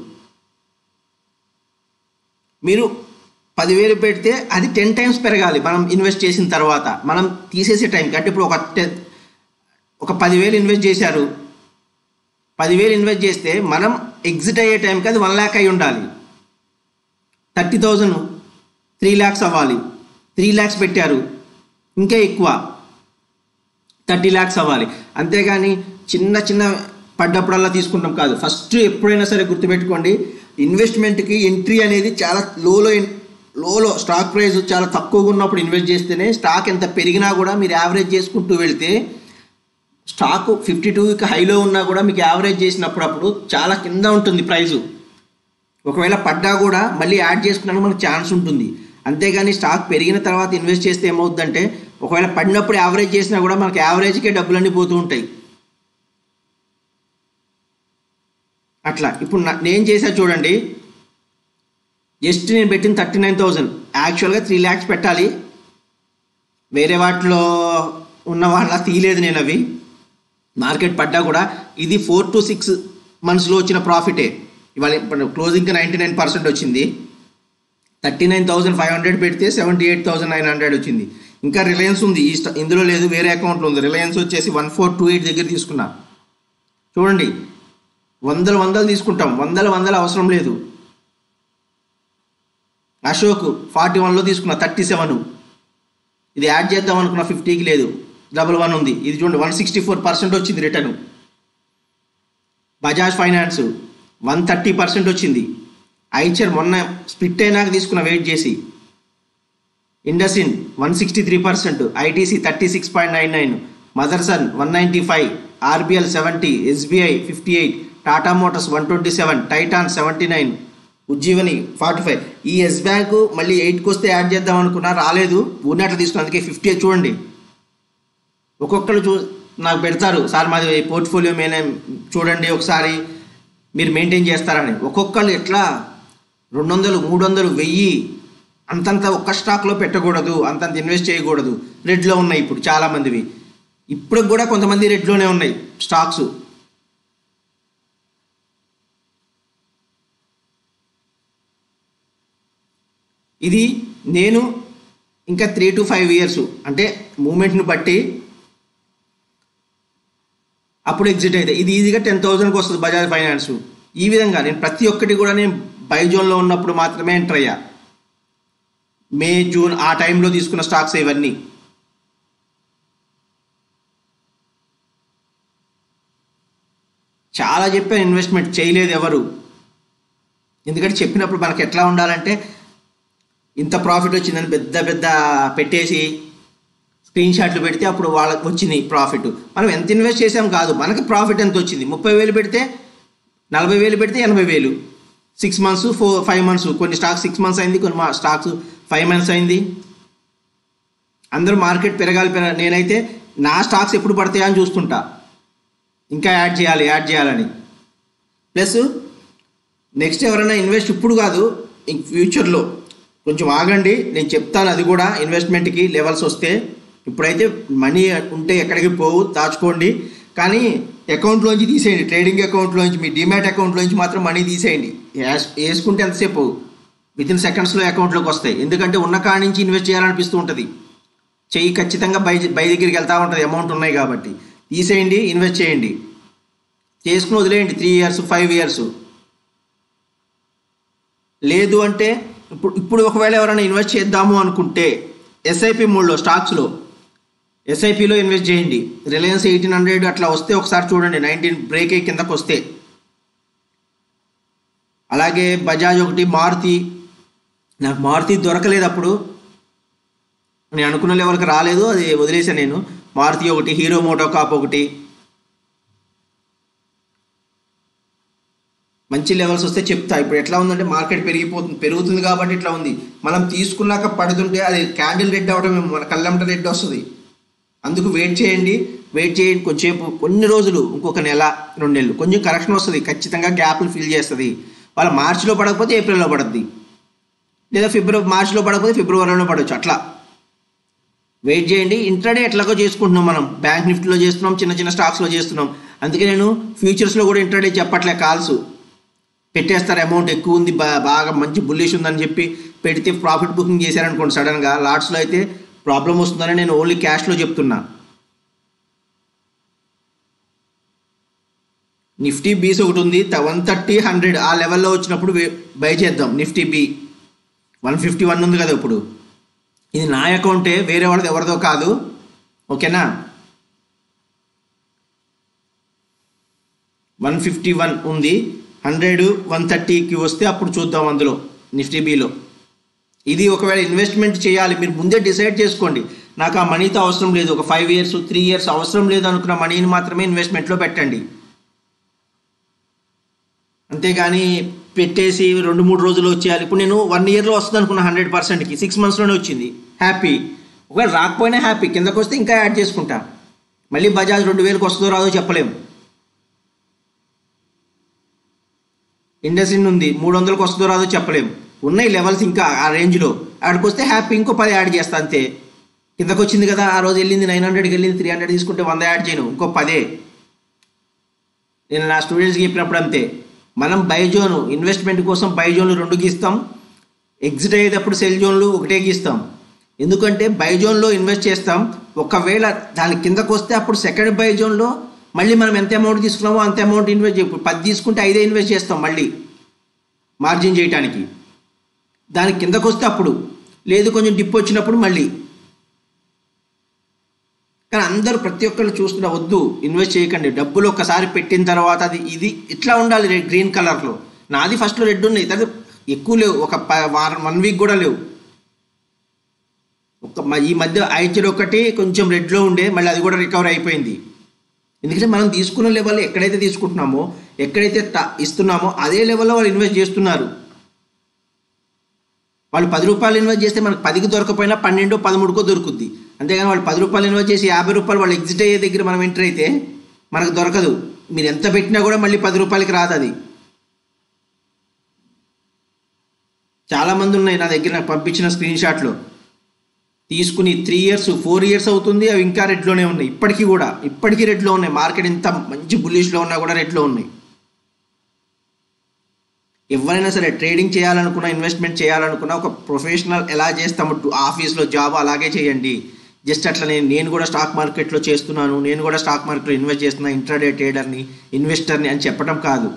Speaker 1: మీరు పదివేలు పెడితే అది టెన్ టైమ్స్ పెరగాలి మనం ఇన్వెస్ట్ చేసిన తర్వాత మనం తీసేసే టైంకి అంటే ఇప్పుడు ఒక టెన్ ఒక పదివేలు ఇన్వెస్ట్ చేశారు పదివేలు ఇన్వెస్ట్ చేస్తే మనం ఎగ్జిట్ అయ్యే టైంకి అది వన్ ల్యాక్ అయి ఉండాలి థర్టీ థౌజండ్ త్రీ ల్యాక్స్ అవ్వాలి త్రీ ల్యాక్స్ పెట్టారు ఇంకా ఎక్కువ థర్టీ ల్యాక్స్ అవ్వాలి అంతేగాని చిన్న చిన్న పడ్డప్పుడల్లా తీసుకుంటాం కాదు ఫస్ట్ ఎప్పుడైనా సరే గుర్తుపెట్టుకోండి ఇన్వెస్ట్మెంట్కి ఎంట్రీ అనేది చాలా లోలో లోలో స్టాక్ ప్రైస్ చాలా తక్కువగా ఉన్నప్పుడు ఇన్వెస్ట్ చేస్తేనే స్టాక్ ఎంత పెరిగినా కూడా మీరు యావరేజ్ చేసుకుంటూ వెళ్తే స్టాక్ ఫిఫ్టీ టూకి హైలో ఉన్నా కూడా మీకు యావరేజ్ చేసినప్పుడు అప్పుడు చాలా కింద ఉంటుంది ప్రైజు ఒకవేళ పడ్డా కూడా మళ్ళీ యాడ్ చేసుకున్నానికి మనకు ఛాన్స్ ఉంటుంది అంతేగాని స్టాక్ పెరిగిన తర్వాత ఇన్వెస్ట్ చేస్తే ఏమవుతుందంటే ఒకవేళ పడినప్పుడు యావరేజ్ చేసినా కూడా మనకి యావరేజ్కే డబ్బులన్నీ పోతూ ఉంటాయి అట్లా ఇప్పుడు నా- నేను చేసా చూడండి జస్ట్ నేను పెట్టిన థర్టీ నైన్ థౌజండ్ యాక్చువల్గా త్రీ ల్యాక్స్ పెట్టాలి వేరే వాటిలో ఉన్న వాళ్ళ తీయలేదు నేను అవి మార్కెట్ పడ్డా కూడా ఇది ఫోర్ టు సిక్స్ మంత్స్లో వచ్చిన ప్రాఫిటే ఇవాళ ఇప్పుడు క్లోజింగ్కి నైంటీ నైన్ పర్సెంట్ వచ్చింది thirty nine thousand five hundred పెడితే seventy eight thousand nine hundred వచ్చింది ఇంకా రిలయన్స్ ఉంది ఈ స్ట- ఇందులో లేదు వేరే అకౌంట్లో ఉంది రిలయన్స్ వచ్చేసి వన్ ఫోర్ టూ ఎయిట్ దగ్గర తీసుకున్నా చూడండి వందలు వందలు తీసుకుంటాం వందల వందలు అవసరం లేదు అశోక్ ఫార్టీ వన్లో తీసుకున్నా థర్టీ సెవెన్ ఇది యాడ్ చేద్దాం అనుకున్న ఫిఫ్టీకి లేదు డబల్ వన్ ఉంది ఇది చూడండి వన్ సిక్స్టీ ఫోర్ పర్సెంట్ వచ్చింది return Bajaj finance one thirty percent వచ్చింది ఐచర్ మొన్న స్ప్లిట్ అయినాక తీసుకున్న వెయిట్ చేసి IndusInd one sixty three percent ITC thirty six point nine nine Motherson one ninety five RBL seventy SBI fifty eight Tata Motors one twenty seven Titan seventy nine Ujjivan forty five ఈ Yes bank మళ్ళీ ఎయిట్కి వస్తే add చేద్దాం అనుకున్నా రాలేదు ఉన్నట్లు తీసుకున్నా అందుకే ఫిఫ్టీ చూడండి ఒక్కొక్కరు చూ నాకు పెడతారు సార్ మాది పోర్ట్ఫోలియో మేనే చూడండి ఒకసారి మీరు మెయింటైన్ చేస్తారని ఒక్కొక్కరు ఎట్లా రెండు వందలు మూడు వందలు వెయ్యి అంతంత ఒక్క స్టాక్లో పెట్టకూడదు అంతంత ఇన్వెస్ట్ చేయకూడదు రెడ్లో ఉన్నాయి ఇప్పుడు చాలా మందివి ఇప్పుడు కూడా కొంతమంది రెడ్లోనే ఉన్నాయి స్టాక్స్ ఇది నేను ఇంకా త్రీ టు ఫైవ్ ఇయర్స్ అంటే మూమెంట్ని బట్టి అప్పుడు ఎగ్జిట్ అయితే ఇది ఈజీగా టెన్ థౌసండ్కి వస్తుంది బజాజ్ ఫైనాన్స్ ఈ విధంగా నేను ప్రతి ఒక్కటి కూడా నేను బై జోన్లో ఉన్నప్పుడు మాత్రమే ఎంటర్ అయ్యా మే జూన్ ఆ టైంలో తీసుకున్న స్టాక్స్ ఇవన్నీ చాలా చెప్పాను ఇన్వెస్ట్మెంట్ చేయలేదు ఎవరు ఎందుకంటే చెప్పినప్పుడు మనకి ఎట్లా ఉండాలంటే ఇంత ప్రాఫిట్ వచ్చిందని పెద్ద పెద్ద పెట్టేసి స్క్రీన్ షాట్లు పెడితే అప్పుడు వాళ్ళకి వచ్చింది ప్రాఫిట్ మనం ఎంత ఇన్వెస్ట్ చేసాం కాదు మనకి ప్రాఫిట్ ఎంత వచ్చింది ముప్పై వేలు పెడితే నలభై వేలు పెడితే ఎనభై వేలు six months four five months కొన్ని స్టాక్స్ సిక్స్ మంత్స్ అయింది కొన్ని స్టాక్స్ ఫైవ్ మంత్స్ అయింది అందరూ మార్కెట్ పెరగాలి పెరగాలి నేనైతే నా స్టాక్స్ ఎప్పుడు పడతాయా అని చూస్తుంటా ఇంకా యాడ్ చేయాలి యాడ్ చేయాలని ప్లస్ నెక్స్ట్ ఎవరైనా ఇన్వెస్ట్ ఇప్పుడు కాదు ఇంక ఫ్యూచర్లో కొంచెం ఆగండి నేను చెప్తాను అది కూడా ఇన్వెస్ట్మెంట్కి లెవెల్స్ వస్తే ఇప్పుడైతే మనీ ఉంటే ఎక్కడికి పోవు దాచుకోండి కానీ అకౌంట్లోంచి తీసేయండి ట్రేడింగ్ అకౌంట్లోంచి మీ డిమాట్ అకౌంట్లోంచి మాత్రం మనీ తీసేయండి వేస్- వేసుకుంటే ఎంతసేపు విత్ ఇన్ సెకండ్స్లో అకౌంట్లోకి వస్తాయి ఎందుకంటే ఉన్న కాడి నుంచి ఇన్వెస్ట్ చేయాలనిపిస్తూ ఉంటుంది చెయ్యి ఖచ్చితంగా బై బై దగ్గరికి వెళ్తూ ఉంటుంది అమౌంట్ ఉన్నాయి కాబట్టి తీసేయండి ఇన్వెస్ట్ చేయండి చేసుకుని వదిలేయండి త్రీ ఇయర్స్ ఫైవ్ ఇయర్స్ లేదు అంటే ఇప్పుడు ఇప్పుడు ఒకవేళ ఎవరైనా ఇన్వెస్ట్ చేద్దాము అనుకుంటే ఎస్ఐపి మూడులో స్టాక్స్లో ఎస్ఐపిలో ఇన్వెస్ట్ చేయండి రిలయన్స్ ఎయిటీన్ హండ్రెడ్ అట్లా వస్తే ఒకసారి చూడండి నైన్టీన్ బ్రేక్ అయ్యి కిందకు వస్తే అలాగే బజాజ్ ఒకటి మారుతి నాకు మారుతి దొరకలేదు అప్పుడు నేను అనుకున్న లెవెల్కి రాలేదు అది వదిలేసాను నేను మారుతి ఒకటి హీరో మోటోకాప్ ఒకటి మంచి లెవెల్స్ వస్తే చెప్తా ఇప్పుడు ఎట్లా ఉందంటే మార్కెట్ పెరిగిపోతుంది పెరుగుతుంది కాబట్టి ఇట్లా ఉంది మనం తీసుకున్నాక పడుతుంటే అది క్యాండిల్ రెడ్ అవడం మన కళ్ళంట రెడ్ వస్తుంది అందుకు వెయిట్ చేయండి వెయిట్ చేయండి కొంచెంసేపు కొన్ని రోజులు ఇంకొక నెల రెండు నెలలు కొంచెం కరెక్షన్ వస్తుంది ఖచ్చితంగా గ్యాప్లు ఫిల్ చేస్తుంది వాళ్ళ మార్చిలో పడకపోతే ఏప్రిల్లో పడుద్ది లేదా ఫిబ్రవరి మార్చిలో పడకపోతే ఫిబ్రవరిలో పడవచ్చు అట్లా వెయిట్ చేయండి ఇంట్రాడే ఎట్లాగో చేసుకుంటున్నాం మనం బ్యాంక్ నిఫ్టీలో చేస్తున్నాం చిన్న చిన్న స్టాక్స్లో చేస్తున్నాం అందుకే నేను ఫ్యూచర్స్లో కూడా ఇంట్రాడే చెప్పట్లే కాల్స్ పెట్టేస్తారు అమౌంట్ ఎక్కువ ఉంది బా బాగా మంచి బుల్లిష్ ఉందని చెప్పి పెడితే ప్రాఫిట్ బుకింగ్ చేశారనుకోండి సడన్గా లాట్స్లో అయితే ప్రాబ్లం వస్తుందని నేను ఓన్లీ క్యాష్లో చెప్తున్నా నిఫ్టీ బీస్ ఒకటి ఉంది వన్ థర్టీ హండ్రెడ్ ఆ లెవెల్లో వచ్చినప్పుడు వే- బై చేద్దాం Nifty B one fifty one ఉంది కదా ఇప్పుడు ఇది నా అకౌంటే వేరే వాళ్ళది ఎవరిదో కాదు ఓకేనా వన్ ఫిఫ్టీ వన్ ఉంది హండ్రెడ్ వన్ థర్టీకి వస్తే అప్పుడు చూద్దాం అందులో నిఫ్టీ బీలో ఇది ఒకవేళ ఇన్వెస్ట్మెంట్ చేయాలి మీరు ముందే డిసైడ్ చేసుకోండి నాకు ఆ మనీతో అవసరం లేదు ఒక ఫైవ్ ఇయర్స్ త్రీ ఇయర్స్ అవసరం లేదు అనుకున్న మనీని మాత్రమే ఇన్వెస్ట్మెంట్లో పెట్టండి అంతేగాని పెట్టేసి రెండు మూడు రోజులు వచ్చేయాలి ఇప్పుడు నేను వన్ ఇయర్లో వస్తుంది అనుకున్న హండ్రెడ్ పర్సెంట్కి సిక్స్ మంత్స్లోనే వచ్చింది హ్యాపీ ఒకవేళ రాకపోయినా హ్యాపీ కిందకు వస్తే ఇంకా యాడ్ చేసుకుంటా మళ్ళీ బజాజ్ రెండు వేలకు వస్తుందో రాదో చెప్పలేము ఇండస్ఇండ్ ఉంది మూడు వందలకు వస్తుందో రాదో చెప్పలేము ఉన్నాయి లెవెల్స్ ఇంకా ఆ రేంజ్లో అక్కడికి వస్తే హ్యాపీ ఇంకో పది యాడ్ చేస్తా అంతే కిందకు వచ్చింది కదా ఆ రోజు వెళ్ళింది నైన్ హండ్రెడ్కి వెళ్ళింది త్రీ హండ్రెడ్ తీసుకుంటే వంద యాడ్ చేయను ఇంకో పదే నేను నా స్టూడెంట్స్కి చెప్పినప్పుడు అంతే మనం బై జోన్ ఇన్వెస్ట్మెంట్ కోసం బై జోన్లు రెండు గీస్తాం ఎగ్జిట్ అయ్యేటప్పుడు సెల్ జోన్లు ఒకటే గీస్తాం ఎందుకంటే బై జోన్లో ఇన్వెస్ట్ చేస్తాం ఒకవేళ దాని కిందకు వస్తే అప్పుడు సెకండ్ బై జోన్లో మళ్ళీ మనం ఎంత అమౌంట్ తీసుకున్నామో అంత అమౌంట్ ఇన్వెస్ట్ చే ఇప్పుడు పది తీసుకుంటే ఐదే ఇన్వెస్ట్ చేస్తాం మళ్ళీ మార్జిన్ చేయడానికి దాని కిందకు వస్తే అప్పుడు లేదు కొంచెం డిప్ వచ్చినప్పుడు మళ్ళీ కానీ అందరూ ప్రతి ఒక్కళ్ళు చూస్తున్న వద్దు ఇన్వెస్ట్ చేయకండి డబ్బులు ఒక్కసారి పెట్టిన తర్వాత అది ఇది ఇట్లా ఉండాలి రెడ్ గ్రీన్ కలర్లో నాది ఫస్ట్లో రెడ్ ఉన్నాయి అది ఎక్కువ లేవు ఒక ప- వారం వన్ వీక్ కూడా లేవు ఒక మ- ఈ మధ్య ఐచర్ ఒకటి కొంచెం రెడ్లో ఉండే మళ్ళీ అది కూడా రికవర్ అయిపోయింది ఎందుకంటే మనం తీసుకున్న లెవెల్ ఎక్కడైతే తీసుకుంటున్నామో ఎక్కడైతే ట- ఇస్తున్నామో అదే లెవెల్లో వాళ్ళు ఇన్వెస్ట్ చేస్తున్నారు వాళ్ళు పది రూపాయలు ఇన్వెస్ట్ చేస్తే మనకు పదికి దొరకపోయినా పన్నెండు పదమూడుకో దొరుకుద్ది అంతేగాని వాళ్ళు పది రూపాయలు ఇన్వెస్ట్ చేసి యాభై రూపాయలు వాళ్ళు ఎగ్జిట్ అయ్యే దగ్గర మనం ఎంటర్ అయితే మనకు దొరకదు మీరు ఎంత పెట్టినా కూడా మళ్ళీ పది రూపాయలకి రాదు అది చాలామంది ఉన్నాయి నా దగ్గర నాకు పంపించిన స్క్రీన్ షాట్లో తీసుకుని త్రీ ఇయర్స్ ఫోర్ ఇయర్స్ అవుతుంది అవి ఇంకా రెడ్లోనే ఉన్నాయి ఇప్పటికీ కూడా ఇప్పటికీ రెడ్లో ఉన్నాయి మార్కెట్ ఇంత మంచి బుల్లిష్లో ఉన్నా కూడా రెడ్లో ఉన్నాయి ఎవరైనా సరే ట్రేడింగ్ చేయాలనుకున్నా ఇన్వెస్ట్మెంట్ చేయాలనుకున్నా ఒక ప్రొఫెషనల్ ఎలా చేస్తాము టు- ఆఫీస్లో జాబ్ అలాగే చేయండి జస్ట్ అట్లా నేను నేను కూడా స్టాక్ మార్కెట్లో చేస్తున్నాను నేను కూడా స్టాక్ మార్కెట్లో ఇన్వెస్ట్ చేస్తున్నా ఇంట్రాడే ట్రేడర్ని ఇన్వెస్టర్ని అని చెప్పడం కాదు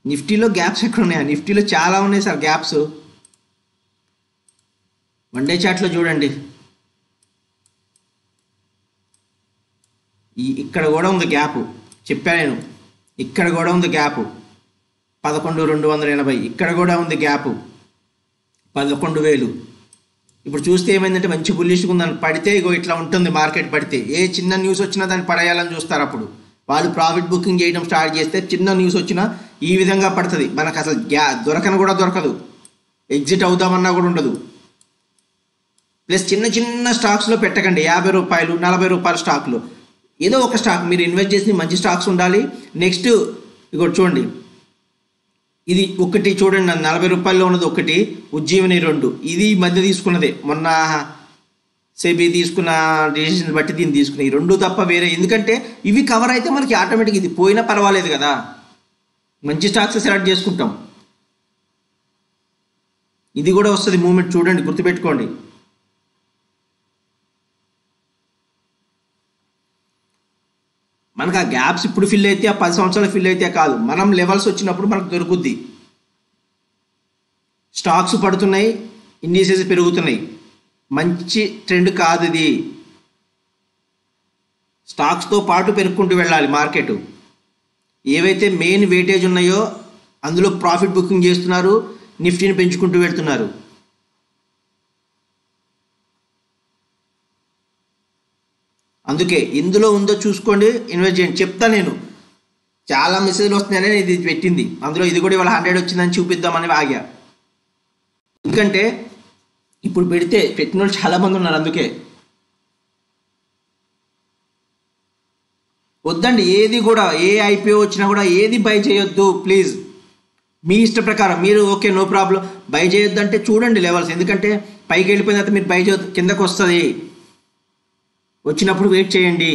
Speaker 1: నిఫ్టీలో గ్యాప్స్ ఎక్కడ ఉన్నాయి నిఫ్టీలో చాలా ఉన్నాయి సార్ గ్యాప్స్ వన్ డే చాట్లో చూడండి ఈ ఇక్కడ కూడా ఉంది గ్యాప్ చెప్పా నేను ఇక్కడ కూడా ఉంది గ్యాప్ పదకొండు రెండు వందల ఎనభై ఇక్కడ కూడా ఉంది గ్యాప్ పదకొండు వేలు ఇప్పుడు చూస్తే ఏమైందంటే మంచి బుల్లిష్గా ఉందని పడితే ఇగో ఇట్లా ఉంటుంది మార్కెట్ పడితే ఏ చిన్న న్యూస్ వచ్చినా దాన్ని పడేయాలని చూస్తారు అప్పుడు వాళ్ళు ప్రాఫిట్ బుకింగ్ చేయడం స్టార్ట్ చేస్తే చిన్న న్యూస్ వచ్చినా ఈ విధంగా పడుతుంది మనకు అసలు గ్యా దొరకని కూడా దొరకదు ఎగ్జిట్ అవుదామన్నా కూడా ఉండదు ప్లస్ చిన్న చిన్న స్టాక్స్లో పెట్టకండి యాభై రూపాయలు నలభై రూపాయల స్టాక్లో ఏదో ఒక స్టాక్ మీరు ఇన్వెస్ట్ చేసి మంచి స్టాక్స్ ఉండాలి నెక్స్ట్ ఇగో చూడండి ఇది ఒకటి చూడండి నా నలభై రూపాయల్లో ఉన్నది ఒకటి ఉజ్జీవని రెండు ఇది ఈ మధ్య తీసుకున్నదే మొన్న సెబీ తీసుకున్న డిసిషన్ బట్టి దీన్ని తీసుకున్న ఈ రెండు తప్ప వేరే ఎందుకంటే ఇవి కవర్ అయితే మనకి ఆటోమేటిక్ ఇది పోయినా పర్వాలేదు కదా మంచి స్టాక్స్ సెలెక్ట్ చేసుకుంటాం ఇది కూడా వస్తుంది మూమెంట్ చూడండి గుర్తుపెట్టుకోండి మనకు ఆ గ్యాప్స్ ఇప్పుడు ఫిల్ అయితే ఆ పది సంవత్సరాలు ఫిల్ అయితే కాదు మనం లెవెల్స్ వచ్చినప్పుడు మనకు దొరుకుద్ది స్టాక్స్ పడుతున్నాయి ఇండిసెస్ పెరుగుతున్నాయి మంచి ట్రెండ్ కాదు ఇది స్టాక్స్తో పాటు పెరుక్కుంటూ వెళ్ళాలి మార్కెట్ ఏవైతే మెయిన్ వెయిటేజ్ ఉన్నాయో అందులో ప్రాఫిట్ బుకింగ్ చేస్తున్నారు నిఫ్టీని పెంచుకుంటూ వెళ్తున్నారు అందుకే ఇందులో ఉందో చూసుకోండి ఇన్వెస్ట్ చేయండి చెప్తా నేను చాలా మెసేజ్లు వస్తున్నాయని ఇది పెట్టింది అందులో ఇది కూడా ఇవాళ హండ్రెడ్ వచ్చిందని చూపిద్దామని ఆగా ఎందుకంటే ఇప్పుడు పెడితే పెట్టిన వాళ్ళు చాలా మంది ఉన్నారు అందుకే వద్దండి ఏది కూడా ఏ ఐపీఓ వచ్చినా కూడా ఏది బై చేయొద్దు ప్లీజ్ మీ ఇష్ట ప్రకారం మీరు ఓకే నో ప్రాబ్లం బై చేయొద్దు అంటే చూడండి లెవెల్స్ ఎందుకంటే పైకి వెళ్ళిపోయిన తర్వాత మీరు బై చేయొద్దు కిందకు వస్తుంది వచ్చినప్పుడు వెయిట్ చేయండి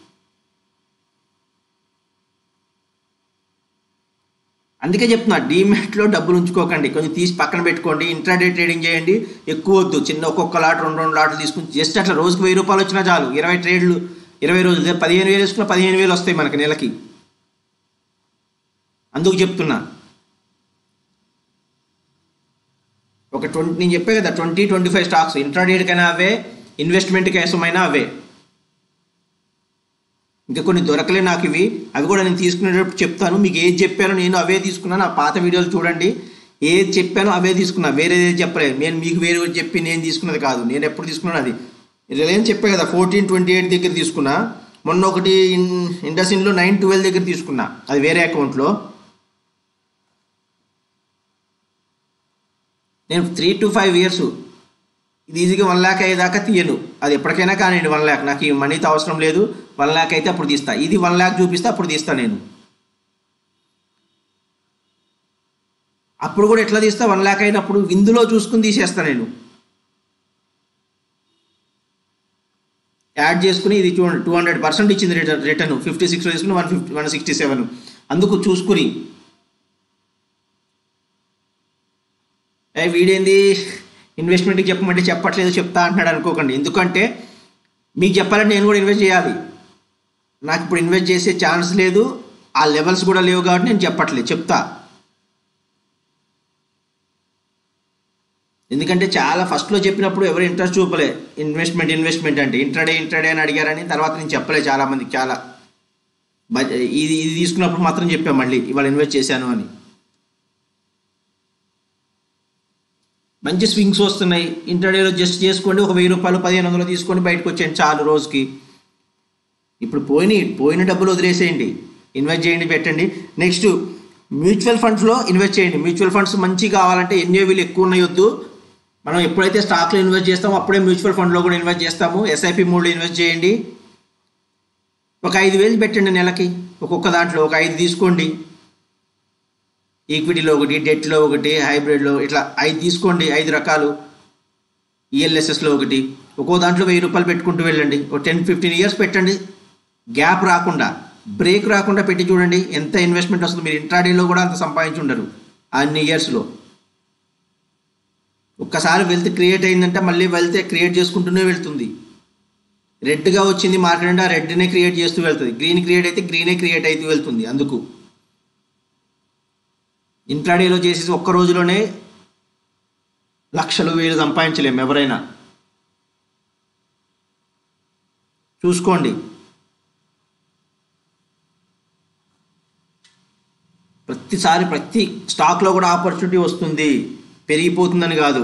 Speaker 1: అందుకే చెప్తున్నా డీమ్యాట్లో డబ్బులు ఉంచుకోకండి కొంచెం తీసి పక్కన పెట్టుకోండి ఇంట్రాడే ట్రేడింగ్ చేయండి ఎక్కువ వద్దు చిన్న ఒక్కొక్క లాట్ రెండు రెండు లాట్లు తీసుకుని జస్ట్ అట్లా రోజుకు వెయ్యి రూపాయలు వచ్చినా చాలు ఇరవై ట్రేడ్లు ఇరవై రోజులు పదిహేను వేలు వేసుకున్న పదిహేను వేలు వస్తాయి మనకి నెలకి అందుకు చెప్తున్నా ఒక ట్వంటీ నేను చెప్పే కదా ట్వంటీ ట్వంటీ ఫైవ్ స్టాక్స్ ఇంట్రాడేట్కైనా అవే ఇన్వెస్ట్మెంట్ కోసమైనా అవే ఇంకా కొన్ని దొరకలే నాకు ఇవి అవి కూడా నేను తీసుకునేటప్పుడు చెప్తాను మీకు ఏది చెప్పానో నేను అవే తీసుకున్నాను ఆ పాత వీడియోలు చూడండి ఏది చెప్పానో అవే తీసుకున్నా వేరేది ఏది చెప్పలేదు నేను మీకు వేరే చెప్పి నేను తీసుకున్నది కాదు నేను ఎప్పుడు తీసుకున్నాను అది రిలయన్స్ చెప్పే కదా ఫోర్టీన్ ట్వంటీ ఎయిట్ దగ్గర తీసుకున్నా మొన్న ఒకటి ఇన్ ఇండస్ఇన్లో నైన్ ట్వెల్వ్ దగ్గర తీసుకున్నా అది వేరే అకౌంట్లో నేను త్రీ టు ఫైవ్ ఇయర్స్ ఇది ఈజీగా వన్ ల్యాక్ అయ్యేదాకా తీయను అది ఎప్పటికైనా కానివ్వండి వన్ ల్యాక్ నాకు ఈ మనీతో అవసరం లేదు వన్ ల్యాక్ అయితే అప్పుడు తీస్తా ఇది వన్ ల్యాక్ చూపిస్తే అప్పుడు తీస్తా నేను అప్పుడు కూడా ఎట్లా తీస్తా వన్ ల్యాక్ అయినప్పుడు ఇందులో చూసుకుని తీసేస్తా నేను యాడ్ చేసుకుని ఇది చూడండి టూ హండ్రెడ్ పర్సెంట్ ఇచ్చింది రిటర్న్ రిటర్న్ ఫిఫ్టీ సిక్స్ తీసుకుని one fifty one sixty seven అందుకు చూసుకుని ఏ వీడేంది ఇన్వెస్ట్మెంట్కి చెప్పమంటే చెప్పట్లేదు చెప్తా అంటున్నాడు అనుకోకండి ఎందుకంటే మీకు చెప్పాలంటే నేను కూడా ఇన్వెస్ట్ చేయాలి నాకు ఇప్పుడు ఇన్వెస్ట్ చేసే ఛాన్స్ లేదు ఆ లెవెల్స్ కూడా లేవు కాబట్టి నేను చెప్పట్లేదు చెప్తా ఎందుకంటే చాలా ఫస్ట్లో చెప్పినప్పుడు ఎవరు ఇంట్రెస్ట్ చూపలే ఇన్వెస్ట్మెంట్ ఇన్వెస్ట్మెంట్ అంటే ఇంట్రాడే ఇంట్రాడే అని అడిగారని తర్వాత నేను చెప్పలే చాలా మందికి చాలా బ- ఇది ఇది తీసుకున్నప్పుడు మాత్రం చెప్పాను మళ్ళీ ఇవాళ ఇన్వెస్ట్ చేశాను అని మంచి స్వింగ్స్ వస్తున్నాయి ఇంటర్డేలో జస్ట్ చేసుకోండి ఒక వెయ్యి రూపాయలు పదిహేను వందలు తీసుకొని బయటకు వచ్చేయండి చాలు రోజుకి ఇప్పుడు పోయినాయి పోయిన డబ్బులు వదిలేసేయండి ఇన్వెస్ట్ చేయండి పెట్టండి నెక్స్ట్ మ్యూచువల్ ఫండ్స్లో ఇన్వెస్ట్ చేయండి మ్యూచువల్ ఫండ్స్ మంచి కావాలంటే ఎన్ఏవీలు ఎక్కువ ఉన్నాయొద్దు మనం ఎప్పుడైతే స్టాక్లో ఇన్వెస్ట్ చేస్తామో అప్పుడే మ్యూచువల్ ఫండ్లో కూడా ఇన్వెస్ట్ చేస్తాము ఎస్ఐపి మూడులో ఇన్వెస్ట్ చేయండి ఒక ఐదు వేలు పెట్టండి నెలకి ఒక్కొక్క దాంట్లో ఒక ఐదు తీసుకోండి ఈక్విటీలో ఒకటి డెట్లో ఒకటి హైబ్రిడ్లో ఇట్లా ఐదు తీసుకోండి ఐదు రకాలు ఈఎల్ఎస్ఎస్లో ఒకటి ఒక్కో దాంట్లో వెయ్యి రూపాయలు పెట్టుకుంటూ వెళ్ళండి ఒక టెన్ ఫిఫ్టీన్ ఇయర్స్ పెట్టండి గ్యాప్ రాకుండా బ్రేక్ రాకుండా పెట్టి చూడండి ఎంత ఇన్వెస్ట్మెంట్ వస్తుంది మీరు ఇంట్రాడేలో కూడా అంత సంపాదించి ఉండరు అన్ని ఇయర్స్లో ఒక్కసారి వెల్త్ క్రియేట్ అయిందంటే మళ్ళీ వెల్త్ క్రియేట్ చేసుకుంటూనే వెళ్తుంది రెడ్గా వచ్చింది మార్కెట్ అంటే ఆ రెడ్నే క్రియేట్ చేస్తూ వెళ్తుంది గ్రీన్ క్రియేట్ అయితే గ్రీనే క్రియేట్ అవుతూ వెళ్తుంది అందుకు ఇంట్రాడేలో చేసేసి ఒక్క రోజులోనే లక్షలు వేలు సంపాదించలేము ఎవరైనా చూసుకోండి ప్రతిసారి ప్రతి స్టాక్లో కూడా ఆపర్చునిటీ వస్తుంది పెరిగిపోతుందని కాదు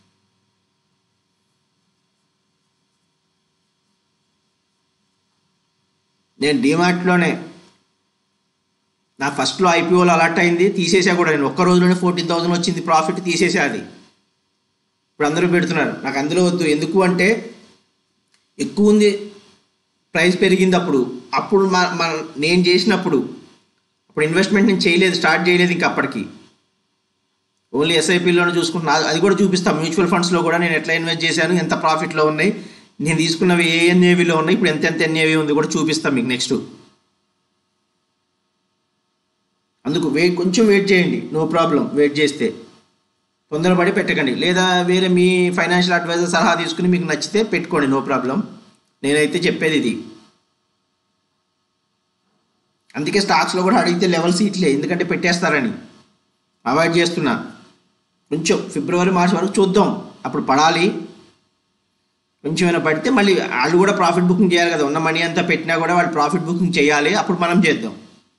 Speaker 1: నేను డిమార్ట్లోనే నా ఫస్ట్లో ఐపీఓలో అలర్ట్ అయింది తీసేసా కూడా నేను ఒక్క రోజులోనే ఫోర్టీన్ థౌసండ్ వచ్చింది ప్రాఫిట్ తీసేసా అది ఇప్పుడు అందరూ పెడుతున్నారు నాకు అందులో వద్దు ఎందుకు అంటే ఎక్కువ ఉంది ప్రైస్ పెరిగింది అప్పుడు అప్పుడు మా మన నేను చేసినప్పుడు అప్పుడు ఇన్వెస్ట్మెంట్ నేను చేయలేదు స్టార్ట్ చేయలేదు ఇంకా అప్పటికి ఓన్లీ ఎస్ఐపిలోనే చూసుకుంటున్నా అది- అది కూడా చూపిస్తాను మ్యూచువల్ ఫండ్స్లో కూడా నేను ఎట్లా ఇన్వెస్ట్ చేశాను ఎంత ప్రాఫిట్లో ఉన్నాయి నేను తీసుకున్నవి ఏ ఎన్ఏవిలో ఉన్నాయి ఇప్పుడు ఎంత ఎంత ఎన్ఏవి ఉంది కూడా చూపిస్తాను మీకు నెక్స్ట్ అందుకు వెయిట్ కొంచెం వెయిట్ చేయండి నో ప్రాబ్లం వెయిట్ చేస్తే తొందరపడి పెట్టకండి లేదా వేరే మీ ఫైనాన్షియల్ అడ్వైజర్ సలహా తీసుకుని మీకు నచ్చితే పెట్టుకోండి నో ప్రాబ్లం నేనైతే చెప్పేది ఇది అందుకే స్టాక్స్లో కూడా అడిగితే లెవెల్స్ ఇట్లే ఎందుకంటే పెట్టేస్తారని అవాయిడ్ చేస్తున్నా కొంచెం ఫిబ్రవరి మార్చ్ వరకు చూద్దాం అప్పుడు పడాలి కొంచెమైనా పడితే మళ్ళీ వాళ్ళు కూడా ప్రాఫిట్ బుకింగ్ చేయాలి కదా ఉన్న మనీ అంతా పెట్టినా కూడా వాళ్ళు ప్రాఫిట్ బుకింగ్ చేయాలి అప్పుడు మనం చేద్దాం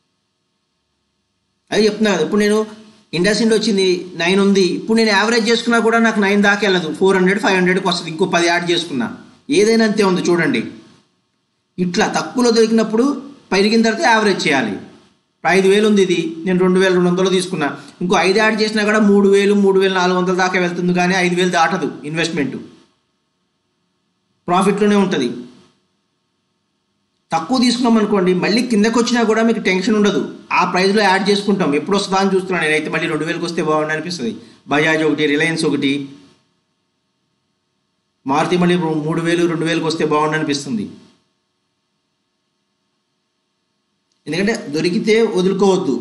Speaker 1: అది చెప్తున్నా కదా ఇప్పుడు నేను ఇండస్ట్రీలో వచ్చింది నైన్ ఉంది ఇప్పుడు నేను యావరేజ్ చేసుకున్నా కూడా నాకు నైన్ దాకా వెళ్ళదు ఫోర్ హండ్రెడ్ ఫైవ్ హండ్రెడ్కి వస్తుంది ఇంకో పది యాడ్ చేసుకున్నా ఏదైనా అంతే ఉంది చూడండి ఇట్లా తక్కువలో దొరికినప్పుడు పెరిగిన తర్వాత యావరేజ్ చేయాలి ఇప్పుడు ఐదు వేలు ఉంది ఇది నేను రెండు వేల రెండు వందలు తీసుకున్నా ఇంకో ఐదు యాడ్ చేసినా కూడా మూడు వేలు మూడు వేలు నాలుగు వందల దాకా వెళ్తుంది కానీ ఐదు వేలు దాటదు ఇన్వెస్ట్మెంట్ ప్రాఫిట్లోనే ఉంటుంది తక్కువ తీసుకున్నాం అనుకోండి మళ్ళీ కిందకు వచ్చినా కూడా మీకు టెన్షన్ ఉండదు ఆ ప్రైస్లో యాడ్ చేసుకుంటాం ఎప్పుడు వస్తుందా అని చూస్తున్నాను నేనైతే మళ్ళీ రెండు వేలకు వస్తే బాగుండి అనిపిస్తుంది బజాజ్ ఒకటి రిలయన్స్ ఒకటి మారుతి మళ్ళీ మూడు వేలు రెండు వేలకు వస్తే బాగుండి అనిపిస్తుంది ఎందుకంటే దొరికితే వదులుకోవద్దు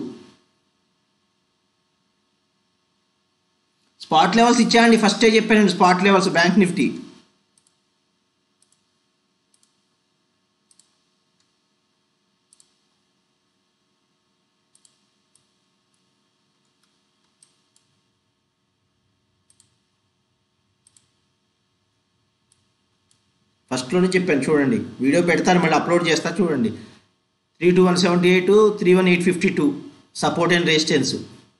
Speaker 1: స్పాట్ లెవెల్స్ ఇచ్చాయండి ఫస్టే చెప్పానండి స్పాట్ లెవెల్స్ బ్యాంక్ నిఫ్టీ ఫస్ట్లోనే చెప్పాను చూడండి వీడియో పెడతాను మళ్ళీ అప్లోడ్ చేస్తా చూడండి three two one seventy eight three one eight fifty two support and resistance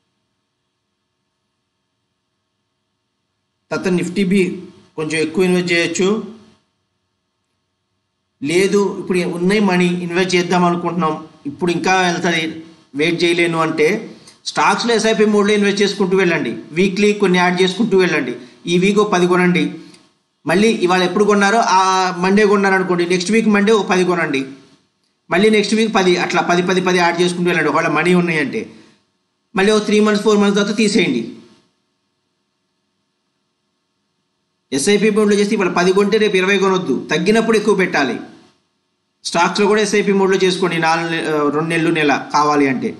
Speaker 1: తర్వాత నిఫ్టీ బి కొంచెం ఎక్కువ ఇన్వెస్ట్ చేయొచ్చు లేదు ఇప్పుడు ఉన్నాయి మనీ ఇన్వెస్ట్ చేద్దాం అనుకుంటున్నాం ఇప్పుడు ఇంకా వెళ్తుంది వెయిట్ చేయలేను అంటే స్టాక్స్లో ఎస్ఐపి మోడ్లో ఇన్వెస్ట్ చేసుకుంటూ వెళ్ళండి వీక్లీ కొన్ని యాడ్ చేసుకుంటూ వెళ్ళండి ఈ వీక్ ఒక పది కొనండి మళ్ళీ ఇవాళ ఎప్పుడు కొన్నారో ఆ మండే కొన్నారు అనుకోండి నెక్స్ట్ వీక్ మండే ఒక పది కొనండి మళ్ళీ నెక్స్ట్ వీక్ పది అట్లా పది పది పది యాడ్ చేసుకుంటూ వెళ్ళండి ఒకవేళ మనీ ఉన్నాయంటే మళ్ళీ ఒక త్రీ మంత్స్ ఫోర్ మంత్స్ తర్వాత తీసేయండి ఎస్ఐపి మోడ్లో చేస్తే ఇవాళ పది కొంటే రేపు ఇరవై కొనొద్దు తగ్గినప్పుడు ఎక్కువ పెట్టాలి స్టాక్స్లో కూడా ఎస్ఐపి మోడ్లో చేసుకోండి నాలుగు నె- ఆ, రెండు నెలలు నెల కావాలి అంటే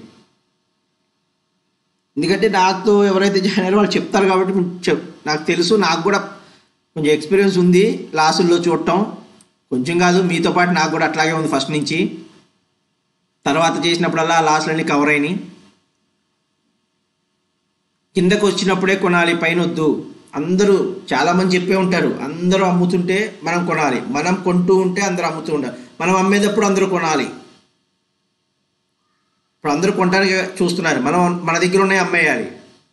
Speaker 1: ఎందుకంటే నాతో ఎవరైతే జాయిన్ అయ్యారో వాళ్ళు చెప్తారు కాబట్టి నేను చెప్ నాకు తెలుసు నాకు కూడా కొంచెం ఎక్స్పీరియన్స్ ఉంది లాసుల్లో చూడటం కొంచెం కాదు మీతో పాటు నాకు కూడా అట్లాగే ఉంది ఫస్ట్ నుంచి తర్వాత చేసినప్పుడల్లా ఆ లాసులన్నీ కవర్ అయినాయి కిందకు వచ్చినప్పుడే కొనాలి పైన వద్దు అందరూ చాలామంది చెప్పే ఉంటారు అందరూ అమ్ముతుంటే మనం కొనాలి మనం కొంటూ ఉంటే అందరూ అమ్ముతూ ఉంటారు మనం అమ్మేటప్పుడు అందరూ కొనాలి ఇప్పుడు అందరూ కొనడానికి చూస్తున్నారు మనం మన దగ్గర ఉన్నాయి అమ్మేయాలి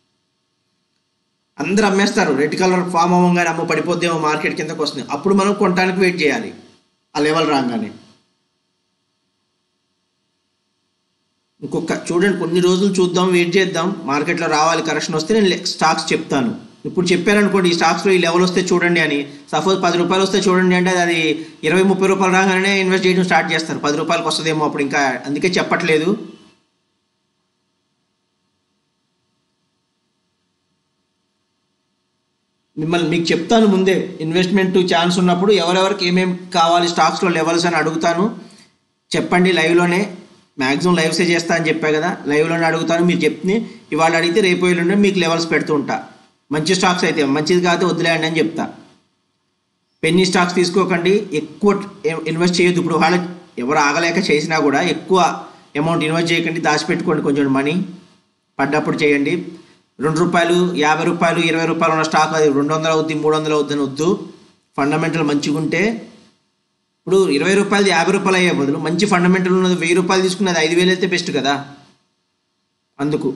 Speaker 1: అందరూ అమ్మేస్తారు రెడ్ కలర్ ఫామ్ అవ్వగానే అమ్మ పడిపోద్దేమో మార్కెట్ కిందకు వస్తుంది అప్పుడు మనం కొనడానికి వెయిట్ చేయాలి ఆ లెవెల్ రాగానే ఇంకొక చూడండి కొన్ని రోజులు చూద్దాం వెయిట్ చేద్దాం మార్కెట్లో రావాలి కరెక్షన్ వస్తే నేను లె- స్టాక్స్ చెప్తాను ఇప్పుడు చెప్పాను అనుకోండి ఈ స్టాక్స్లో ఈ లెవెల్ వస్తే చూడండి అని సపోజ్ పది రూపాయలు వస్తే చూడండి అంటే అది ఇరవై ముప్పై రూపాయలు రాగానే ఇన్వెస్ట్ చేయడం స్టార్ట్ చేస్తారు పది రూపాయలకు వస్తుందేమో అప్పుడు ఇంకా అందుకే చెప్పట్లేదు మిమ్మల్ని మీకు చెప్తాను ముందే ఇన్వెస్ట్మెంట్ ఛాన్స్ ఉన్నప్పుడు ఎవరెవరికి ఏమేమి కావాలి స్టాక్స్లో లెవెల్స్ అని అడుగుతాను చెప్పండి లైవ్లోనే మ్యాక్సిమం లైవ్సే చేస్తా అని చెప్పా కదా లైవ్లోనే అడుగుతాను మీరు చెప్తే ఇవాళ అడిగితే రేపు ఎల్లుండి మీకు లెవెల్స్ పెడుతూ ఉంటా మంచి స్టాక్స్ అయితే మంచిది కాదు వదిలేయండి అని చెప్తా పెన్నీ స్టాక్స్ తీసుకోకండి ఎక్కువ ఇన్వెస్ట్ చేయొద్దు ఇప్పుడు వాళ్ళ ఎవరు ఆగలేక చేసినా కూడా ఎక్కువ అమౌంట్ ఇన్వెస్ట్ చేయకండి దాచిపెట్టుకోండి కొంచెం మనీ పడ్డప్పుడు చేయండి రెండు రూపాయలు యాభై రూపాయలు ఇరవై రూపాయలు ఉన్న స్టాక్ అది రెండు వందలు అవుద్ది మూడు వందలు అవుద్ది అని వద్దు ఫండమెంటల్ మంచిగా ఉంటే ఇప్పుడు ఇరవై రూపాయలు యాభై రూపాయలు అయ్యే బదులు మంచి ఫండమెంటల్ ఉన్నది వెయ్యి రూపాయలు తీసుకున్నది ఐదు వేలు అయితే బెస్ట్ కదా అందుకు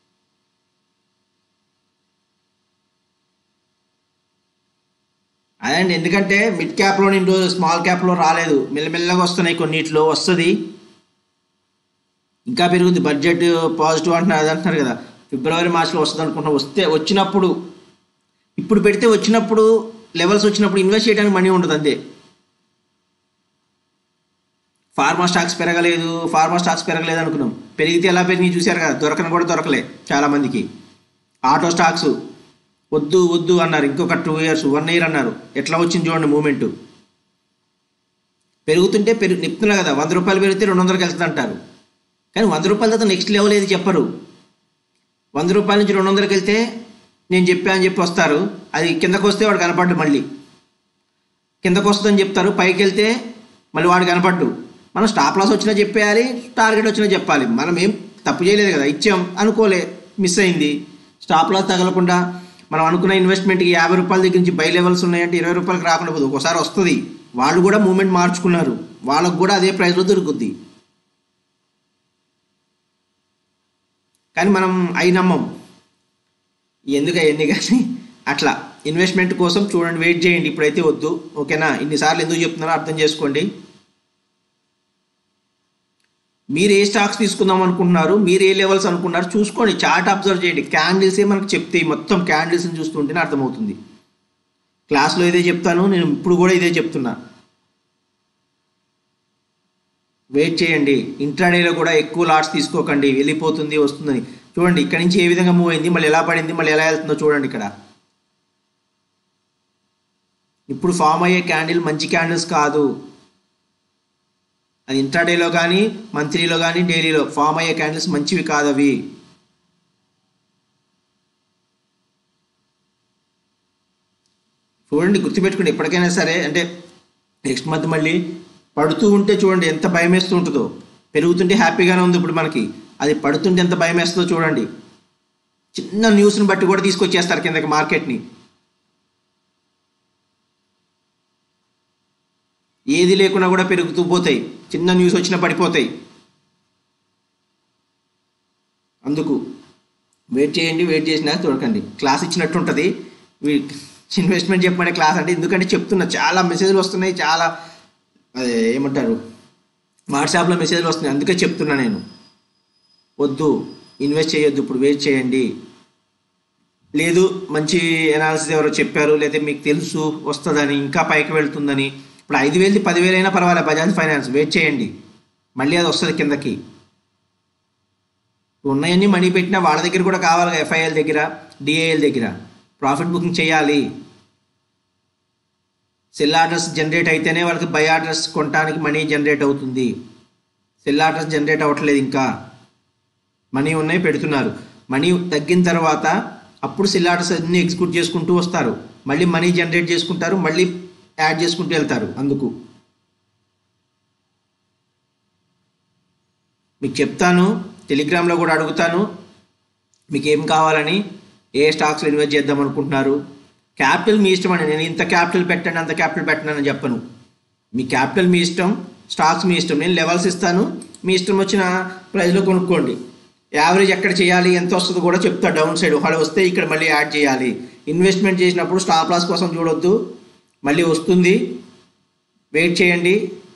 Speaker 1: అదండి ఎందుకంటే మిడ్ క్యాప్లో నిండు స్మాల్ క్యాప్లో రాలేదు మెల్లమెల్లగా వస్తున్నాయి కొన్నిట్లో వస్తుంది ఇంకా పెరుగుద్ది బడ్జెట్ పాజిటివ్ అంటున్నారు అది అంటున్నారు కదా ఫిబ్రవరి మార్చ్లో వస్తుంది అనుకుంటున్నా వస్తే వచ్చినప్పుడు ఇప్పుడు పెడితే వచ్చినప్పుడు లెవెల్స్ వచ్చినప్పుడు ఇన్వెస్ట్ చేయడానికి మనీ ఉండదు అంతే ఫార్మా స్టాక్స్ పెరగలేదు ఫార్మా స్టాక్స్ పెరగలేదు అనుకున్నాం పెరిగితే ఎలా పెరిగి చూశారు కదా దొరకని కూడా దొరకలే చాలామందికి ఆటో స్టాక్స్ వద్దు వద్దు అన్నారు ఇంకొక టూ ఇయర్స్ వన్ ఇయర్ అన్నారు ఎట్లా వచ్చింది చూడండి మూమెంట్ పెరుగుతుంటే పెరుగు నిప్పుతున్నా కదా వంద రూపాయలు పెరిగితే రెండు వందలకి వెళ్తుంది అంటారు కానీ వంద రూపాయల తర్వాత నెక్స్ట్ లెవెల్ ఏది చెప్పరు వంద రూపాయల నుంచి రెండు వందలకి వెళ్తే నేను చెప్పా అని చెప్పి వస్తారు అది కిందకు వస్తే వాడు కనపడ్డు మళ్ళీ కిందకు వస్తుందని చెప్తారు పైకి వెళ్తే మళ్ళీ వాడు కనపడ్డు మనం స్టాప్ లాస్ వచ్చినా చెప్పేయాలి టార్గెట్ వచ్చినా చెప్పాలి మనం ఏం తప్పు చేయలేదు కదా ఇచ్చాం అనుకోలే మిస్ అయింది స్టాప్ లాస్ తగలకుండా మనం అనుకున్న ఇన్వెస్ట్మెంట్కి యాభై రూపాయల దగ్గర నుంచి బై లెవెల్స్ ఉన్నాయంటే ఇరవై రూపాయలకి రాకుండా పోదు ఒకసారి వస్తుంది వాళ్ళు కూడా మూమెంట్ మార్చుకున్నారు వాళ్ళకు కూడా అదే ప్రైస్లో దొరుకుద్ది కానీ మనం అయి నమ్మం ఎందుకు అవన్నీ కానీ అట్లా ఇన్వెస్ట్మెంట్ కోసం చూడండి వెయిట్ చేయండి ఇప్పుడైతే వద్దు ఓకేనా ఇన్నిసార్లు ఎందుకు చెప్తున్నారో అర్థం చేసుకోండి మీరు ఏ స్టాక్స్ తీసుకుందాం అనుకుంటున్నారు మీరు ఏ లెవెల్స్ అనుకున్నారు చూసుకోండి చార్ట్ అబ్జర్వ్ చేయండి క్యాండిల్సే మనకు చెప్తాయి మొత్తం క్యాండిల్స్ని చూస్తుంటేనే అర్థమవుతుంది క్లాస్లో ఇదే చెప్తాను నేను ఇప్పుడు కూడా ఇదే చెప్తున్నా వెయిట్ చేయండి ఇంట్రాడేలో కూడా ఎక్కువ లాట్స్ తీసుకోకండి వెళ్ళిపోతుంది వస్తుందని చూడండి ఇక్కడ నుంచి ఏ విధంగా మూవ్ అయింది మళ్ళీ ఎలా పడింది మళ్ళీ ఎలా వెళ్తుందో చూడండి ఇక్కడ ఇప్పుడు ఫామ్ అయ్యే క్యాండిల్ మంచి క్యాండిల్స్ కాదు అది ఇంట్రాడేలో కానీ మంత్లీలో కానీ డైలీలో ఫామ్ అయ్యే క్యాండిల్స్ మంచివి కాదు అవి చూడండి గుర్తుపెట్టుకోండి ఎప్పటికైనా సరే అంటే నెక్స్ట్ మంత్ మళ్ళీ పడుతూ ఉంటే చూడండి ఎంత భయం వేస్తూ ఉంటుందో పెరుగుతుంటే హ్యాపీగానే ఉంది ఇప్పుడు మనకి అది పడుతుంటే ఎంత భయం వేస్తుందో చూడండి చిన్న న్యూస్ని బట్టి కూడా తీసుకొచ్చేస్తారు కిందకి మార్కెట్ని ఏది లేకున్నా కూడా పెరుగుతూ పోతాయి చిన్న న్యూస్ వచ్చినా పడిపోతాయి అందుకు వెయిట్ చేయండి వెయిట్ చేసినా చూడకండి క్లాస్ ఇచ్చినట్టు ఉంటుంది ఇన్వెస్ట్మెంట్ చెప్పమనే క్లాస్ అంటే ఎందుకంటే చెప్తున్నా చాలా మెసేజ్లు వస్తున్నాయి చాలా అదే ఏమంటారు వాట్సాప్లో మెసేజ్లు వస్తున్నాయి అందుకే చెప్తున్నా నేను వద్దు ఇన్వెస్ట్ చేయొద్దు ఇప్పుడు వెయిట్ చేయండి లేదు మంచి ఎనాలిసిస్ ఎవరో చెప్పారు లేదా మీకు తెలుసు వస్తుందని ఇంకా పైకి వెళ్తుందని ఇప్పుడు ఐదు వేలది పదివేలు అయినా పర్వాలేదు బజాజ్ ఫైనాన్స్ వెయిట్ చేయండి మళ్ళీ అది వస్తుంది కిందకి ఉన్నాయన్నీ మనీ పెట్టినా వాళ్ళ దగ్గర కూడా కావాలి ఎఫ్ఐఎల్ దగ్గర డిఏఎల్ దగ్గర ప్రాఫిట్ బుకింగ్ చేయాలి సెల్ ఆర్డర్స్ జనరేట్ అయితేనే వాళ్ళకి బై ఆర్డర్స్ కొనడానికి మనీ జనరేట్ అవుతుంది సెల్ ఆర్డర్స్ జనరేట్ అవ్వట్లేదు ఇంకా మనీ ఉన్నాయి పెడుతున్నారు మనీ తగ్గిన తర్వాత అప్పుడు సెల్ ఆర్డర్స్ అన్ని ఎగ్జిక్యూట్ చేసుకుంటూ వస్తారు మళ్ళీ మనీ జనరేట్ చేసుకుంటారు మళ్ళీ యాడ్ చేసుకుంటూ వెళ్తారు అందుకు మీకు చెప్తాను టెలిగ్రామ్లో కూడా అడుగుతాను మీకు ఏం కావాలని ఏ స్టాక్స్లో ఇన్వెస్ట్ చేద్దాం అనుకుంటున్నారు క్యాపిటల్ మీ ఇష్టం అండి నేను ఇంత క్యాపిటల్ పెట్టండి అంత క్యాపిటల్ పెట్టండి అని చెప్పను మీ క్యాపిటల్ మీ ఇష్టం స్టాక్స్ మీ ఇష్టం నేను లెవెల్స్ ఇస్తాను మీ ఇష్టం వచ్చిన ప్రైస్లో కొనుక్కోండి యావరేజ్ ఎక్కడ చేయాలి ఎంత వస్తుందో కూడా చెప్తా డౌన్ సైడ్ ఒకవేళ వస్తే ఇక్కడ మళ్ళీ యాడ్ చేయాలి ఇన్వెస్ట్మెంట్ చేసినప్పుడు స్టాప్ లాస్ కోసం చూడొద్దు మళ్ళీ వస్తుంది వెయిట్ చేయండి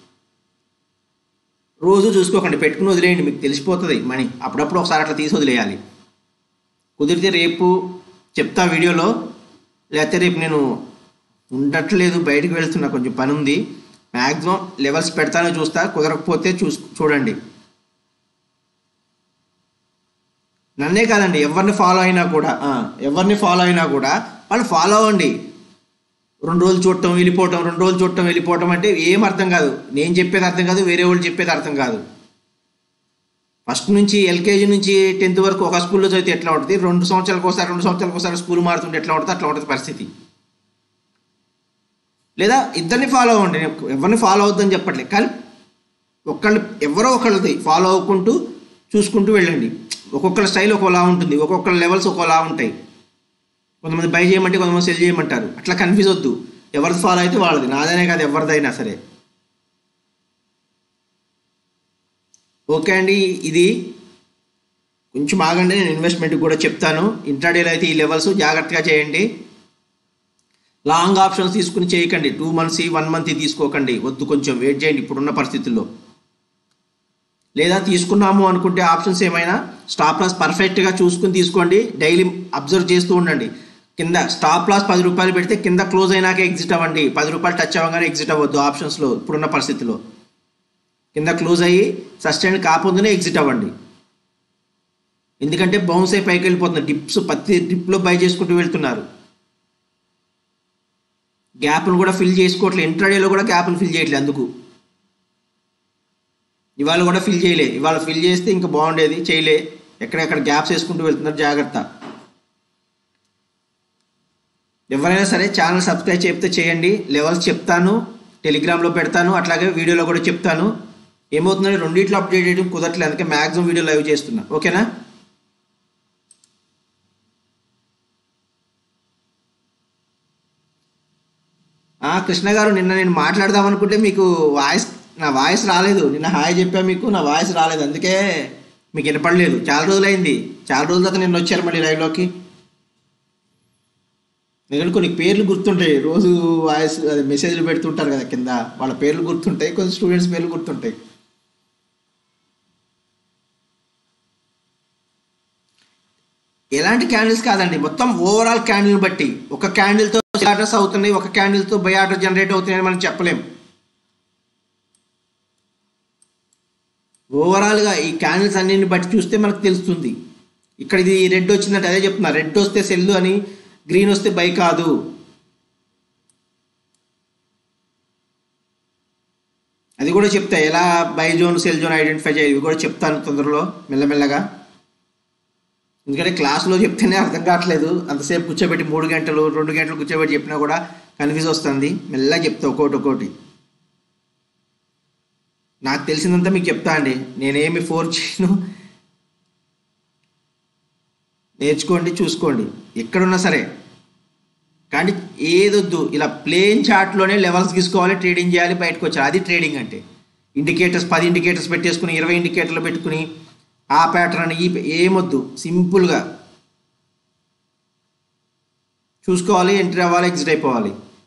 Speaker 1: రోజు చూసుకోకండి పెట్టుకుని వదిలేయండి మీకు తెలిసిపోతుంది మనీ అప్పుడప్పుడు ఒకసారి అట్లా తీసి వదిలేయాలి కుదిరితే రేపు చెప్తా వీడియోలో లేకపోతే రేపు నేను ఉండట్లేదు బయటకు వెళ్తున్నా కొంచెం పని ఉంది మ్యాక్సిమం లెవెల్స్ పెడతానో చూస్తా కుదరకపోతే చూస్ చూడండి నన్నే కాదండి ఎవరిని ఫాలో అయినా కూడా ఆ, ఎవరిని ఫాలో అయినా కూడా వాళ్ళు ఫాలో అవ్వండి రెండు రోజులు చూడటం వెళ్ళిపోవటం రెండు రోజులు చూడటం వెళ్ళిపోవటం అంటే ఏం అర్థం కాదు నేను చెప్పేది అర్థం కాదు వేరే వాళ్ళు చెప్పేది అర్థం కాదు ఫస్ట్ నుంచి ఎల్కేజీ నుంచి టెన్త్ వరకు ఒక స్కూల్లో చదివితే ఎట్లా ఉంటుంది రెండు సంవత్సరాలకు ఒకసారి రెండు సంవత్సరాలకు ఒకసారి స్కూల్ మారుతుంటే ఎట్లా ఉంటుంది అట్లా ఉంటుంది పరిస్థితి లేదా ఇద్దరిని ఫాలో అవ్వండి నేను ఎవరిని ఫాలో అవుద్దని చెప్పట్లేదు కానీ ఒకళ్ళు ఎవరో ఒకళ్ళది ఫాలో అవ్వకుంటూ చూసుకుంటూ వెళ్ళండి ఒక్కొక్కరి స్టైల్ ఒక్కోలా ఉంటుంది ఒక్కొక్కరి లెవెల్స్ ఒక్కోలా ఉంటాయి కొంతమంది బై చేయమంటే కొంతమంది సెల్ చేయమంటారు అట్లా కన్ఫ్యూజ్ వద్దు ఎవరిది ఫాలో అయితే వాళ్ళది నాదనే కాదు ఎవరిదైనా సరే ఓకే అండి ఇది కొంచెం ఆగండి నేను ఇన్వెస్ట్మెంట్ కూడా చెప్తాను ఇంట్రాడేలో అయితే ఈ లెవెల్స్ జాగ్రత్తగా చేయండి లాంగ్ ఆప్షన్స్ తీసుకుని చేయకండి టూ మంత్స్ వన్ మంత్ తీసుకోకండి వద్దు కొంచెం వెయిట్ చేయండి ఇప్పుడున్న పరిస్థితుల్లో లేదా తీసుకున్నాము అనుకుంటే ఆప్షన్స్ ఏమైనా స్టాప్ లాస్ పర్ఫెక్ట్గా చూసుకుని తీసుకోండి డైలీ అబ్జర్వ్ చేస్తూ ఉండండి కింద స్టాప్ లాస్ పది రూపాయలు పెడితే కింద క్లోజ్ అయినాక ఎగ్జిట్ అవ్వండి పది రూపాయలు టచ్ అవ్వగానే ఎగ్జిట్ అవ్వద్దు ఆప్షన్స్లో ఇప్పుడున్న పరిస్థితిలో కింద క్లోజ్ అయ్యి సస్టైన్ కాకపోతేనే ఎగ్జిట్ అవ్వండి ఎందుకంటే బౌన్స్ అయి పైకి వెళ్ళిపోతుంది డిప్స్ ప్రతి డిప్లో బై చేసుకుంటూ వెళ్తున్నారు గ్యాప్ను కూడా ఫిల్ చేసుకోవట్లేదు ఇంట్రాడేలో కూడా గ్యాప్ను ఫిల్ చేయట్లేదు అందుకు ఇవాళ కూడా ఫిల్ చేయలే ఇవాళ ఫిల్ చేస్తే ఇంకా బాగుండేది చేయలే ఎక్కడెక్కడ గ్యాప్స్ వేసుకుంటూ వెళ్తున్నారు జాగ్రత్త ఎవరైనా సరే ఛానల్ సబ్స్క్రైబ్ చెప్తే చేయండి లెవెల్స్ చెప్తాను టెలిగ్రామ్లో పెడతాను అట్లాగే వీడియోలో కూడా చెప్తాను ఏమవుతుందంటే రెండిట్లో అప్డేట్ చేయడం కుదరట్లేదు అందుకే మ్యాక్సిమం వీడియో లైవ్ చేస్తున్నా ఓకేనా ఆ, కృష్ణ గారు నిన్న నేను మాట్లాడదాం అనుకుంటే మీకు వాయిస్ నా వాయిస్ రాలేదు నిన్న హాయ్ చెప్పా మీకు నా వాయిస్ రాలేదు అందుకే మీకు వినపడలేదు చాలా రోజులైంది చాలా రోజుల తర్వాత నిన్న వచ్చారు మళ్ళీ లైవ్లోకి ఎందుకంటే కొన్ని పేర్లు గుర్తుంటాయి రోజు వాయిస్ అదే మెసేజ్లు పెడుతుంటారు కదా కింద వాళ్ళ పేర్లు గుర్తుంటాయి కొన్ని స్టూడెంట్స్ పేర్లు గుర్తుంటాయి ఎలాంటి క్యాండిల్స్ కాదండి మొత్తం ఓవరాల్ క్యాండిల్ని బట్టి ఒక క్యాండిల్తో ఆర్డర్స్ అవుతున్నాయి ఒక క్యాండిల్తో బై ఆర్డర్ జనరేట్ అవుతున్నాయని మనం చెప్పలేం ఓవరాల్గా ఈ క్యాండిల్స్ అన్నింటిని బట్టి చూస్తే మనకు తెలుస్తుంది ఇక్కడ ఇది రెడ్ వచ్చిందంటే అదే చెప్తున్నా రెడ్ వస్తే సెల్ అని గ్రీన్ వస్తే బై కాదు అది కూడా చెప్తా ఎలా buy zone sell zone identify చేయాలి ఇవి కూడా చెప్తాను తొందరలో మెల్లమెల్లగా ఎందుకంటే క్లాస్లో చెప్తేనే అర్థం కావట్లేదు అంతసేపు కూర్చోబెట్టి మూడు గంటలు రెండు గంటలు కూర్చోబెట్టి చెప్పినా కూడా కన్ఫ్యూజ్ వస్తుంది మెల్లగా చెప్తా ఒక్కోటి ఒక్కోటి నాకు తెలిసిందంతా మీకు చెప్తా అండి నేనేమి ఫోర్ చేయను నేర్చుకోండి చూసుకోండి ఎక్కడున్నా సరే కానీ ఏదొద్దు ఇలా ప్లేన్ చార్ట్లోనే లెవెల్స్ తీసుకోవాలి ట్రేడింగ్ చేయాలి బయటకు వచ్చాలి అది ట్రేడింగ్ అంటే ఇండికేటర్స్ పది ఇండికేటర్స్ పెట్టేసుకుని ఇరవై ఇండికేటర్లు పెట్టుకుని ఆ ప్యాటర్న్ ఈ ఏమొద్దు సింపుల్గా చూసుకోవాలి ఎంట్రీ అవ్వాలి ఎగ్జిట్ అయిపోవాలి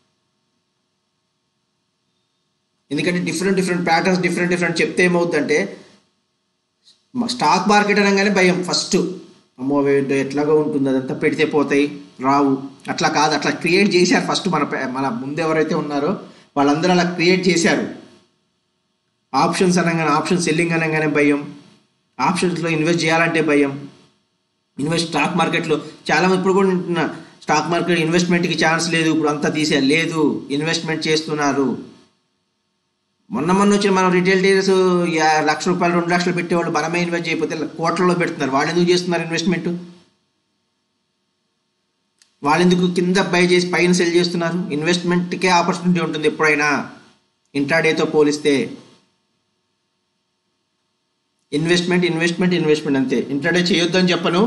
Speaker 1: ఎందుకంటే different different patterns different different చెప్తే ఏమవుతుందంటే స్టాక్ మార్కెట్ అనగానే భయం ఫస్ట్ అమ్మో ఏంటో ఎట్లాగో ఉంటుంది అదంతా పెడితే పోతాయి రావు అట్లా కాదు అట్లా క్రియేట్ చేశారు ఫస్ట్ మన పే- మన ముందు ఎవరైతే ఉన్నారో వాళ్ళందరూ అలా క్రియేట్ చేశారు ఆప్షన్స్ అనగానే ఆప్షన్ సెల్లింగ్ అనగానే భయం ఆప్షన్స్లో ఇన్వెస్ట్ చేయాలంటే భయం ఇన్వెస్ట్ స్టాక్ మార్కెట్లో చాలామంది ఇప్పుడు కూడా వింటున్నా స్టాక్ మార్కెట్ ఇన్వెస్ట్మెంట్కి ఛాన్స్ లేదు ఇప్పుడు అంతా తీసే లేదు ఇన్వెస్ట్మెంట్ చేస్తున్నారు మొన్న మొన్న వచ్చిన మనం రిటైల్ డీలర్స్ యా- లక్ష రూపాయలు రెండు లక్షలు పెట్టేవాళ్ళు మనమే ఇన్వెస్ట్ చేయకపోతే కోట్లలో పెడుతున్నారు వాళ్ళు ఎందుకు చేస్తున్నారు ఇన్వెస్ట్మెంట్ వాళ్ళు ఎందుకు కింద బై చేసి పైన సెల్ చేస్తున్నారు ఇన్వెస్ట్మెంట్కే ఆపర్చునిటీ ఉంటుంది ఎప్పుడైనా ఇంట్రాడేతో పోలిస్తే ఇన్వెస్ట్మెంట్ ఇన్వెస్ట్మెంట్ ఇన్వెస్ట్మెంట్ అంతే ఇంట్రాడే చేయొద్దు అని చెప్పను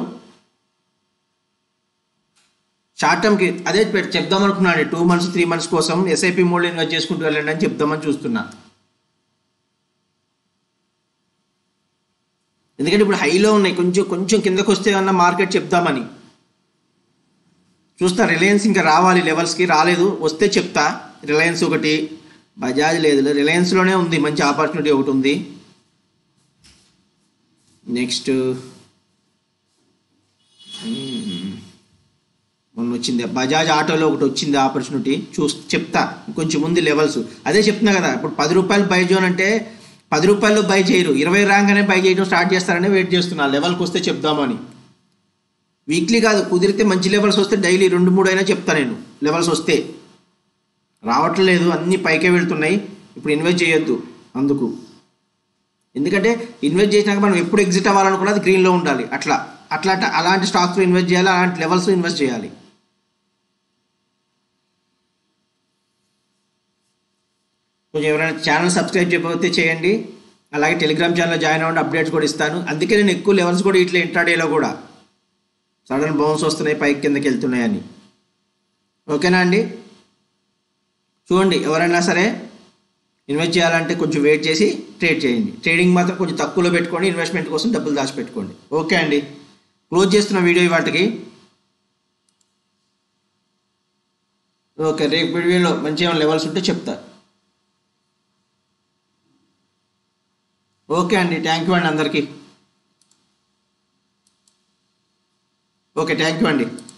Speaker 1: షార్ట్ టర్మ్కి అదే పెట్- చెప్దాం అనుకున్నాను టూ మంత్స్ త్రీ మంత్స్ కోసం ఎస్ఐపి మోడ్ ఇన్వెస్ట్ చేసుకుంటూ వెళ్ళండి అని చెప్దామని చూస్తున్నా ఎందుకంటే ఇప్పుడు హైలో ఉన్నాయి కొంచెం కొంచెం కిందకు వస్తే అన్న మార్కెట్ చెప్దామని చూస్తా రిలయన్స్ ఇంకా రావాలి లెవెల్స్కి రాలేదు వస్తే చెప్తా రిలయన్స్ ఒకటి బజాజ్ లేదు రిలయన్స్లోనే ఉంది మంచి ఆపర్చునిటీ ఒకటి ఉంది నెక్స్ట్ మొన్న వచ్చింది బజాజ్ ఆటోలో ఒకటి వచ్చింది ఆపర్చునిటీ చూ చెప్తా కొంచెం ఉంది లెవెల్స్ అదే చెప్తున్నా కదా ఇప్పుడు పది రూపాయలు బై జోన్ అంటే పది రూపాయలు బై చేయరు ఇరవై రాగానే బై చేయడం స్టార్ట్ చేస్తారని వెయిట్ చేస్తున్నా లెవెల్కి వస్తే చెప్దామని వీక్లీ కాదు కుదిరితే మంచి లెవెల్స్ వస్తే డైలీ రెండు మూడు అయినా చెప్తా నేను లెవెల్స్ వస్తే రావట్లేదు అన్నీ పైకే వెళ్తున్నాయి ఇప్పుడు ఇన్వెస్ట్ చేయొద్దు అందుకు ఎందుకంటే ఇన్వెస్ట్ చేసినాక మనం ఎప్పుడు ఎగ్జిట్ అవ్వాలనుకున్నది గ్రీన్లో ఉండాలి అట్లా అట్లా అట్లా అలాంటి స్టాక్స్లో ఇన్వెస్ట్ చేయాలి అలాంటి లెవెల్స్లో ఇన్వెస్ట్ చేయాలి కొంచెం ఎవరైనా ఛానల్ సబ్స్క్రైబ్ చేయకపోతే చేయండి అలాగే టెలిగ్రామ్ ఛానల్ జాయిన్ అవ్వండి అప్డేట్స్ కూడా ఇస్తాను అందుకే నేను ఎక్కువ లెవెల్స్ కూడా ఇట్లా ఇంట్రాడేలో కూడా సడన్ బౌన్స్ వస్తున్నాయి పైకి కిందకి వెళ్తున్నాయని ఓకేనా అండి చూడండి ఎవరైనా సరే ఇన్వెస్ట్ చేయాలంటే కొంచెం వెయిట్ చేసి ట్రేడ్ చేయండి ట్రేడింగ్ మాత్రం కొంచెం తక్కువలో పెట్టుకోండి ఇన్వెస్ట్మెంట్ కోసం డబ్బులు దాచిపెట్టుకోండి ఓకే అండి క్లోజ్ చేస్తున్న వీడియో వాటికి ఓకే రేపు వీడియోలో మంచి ఏమైనా లెవెల్స్ ఉంటే చెప్తా ఓకే అండి థ్యాంక్ యూ అండి అందరికీ ఓకే థ్యాంక్ యూ అండి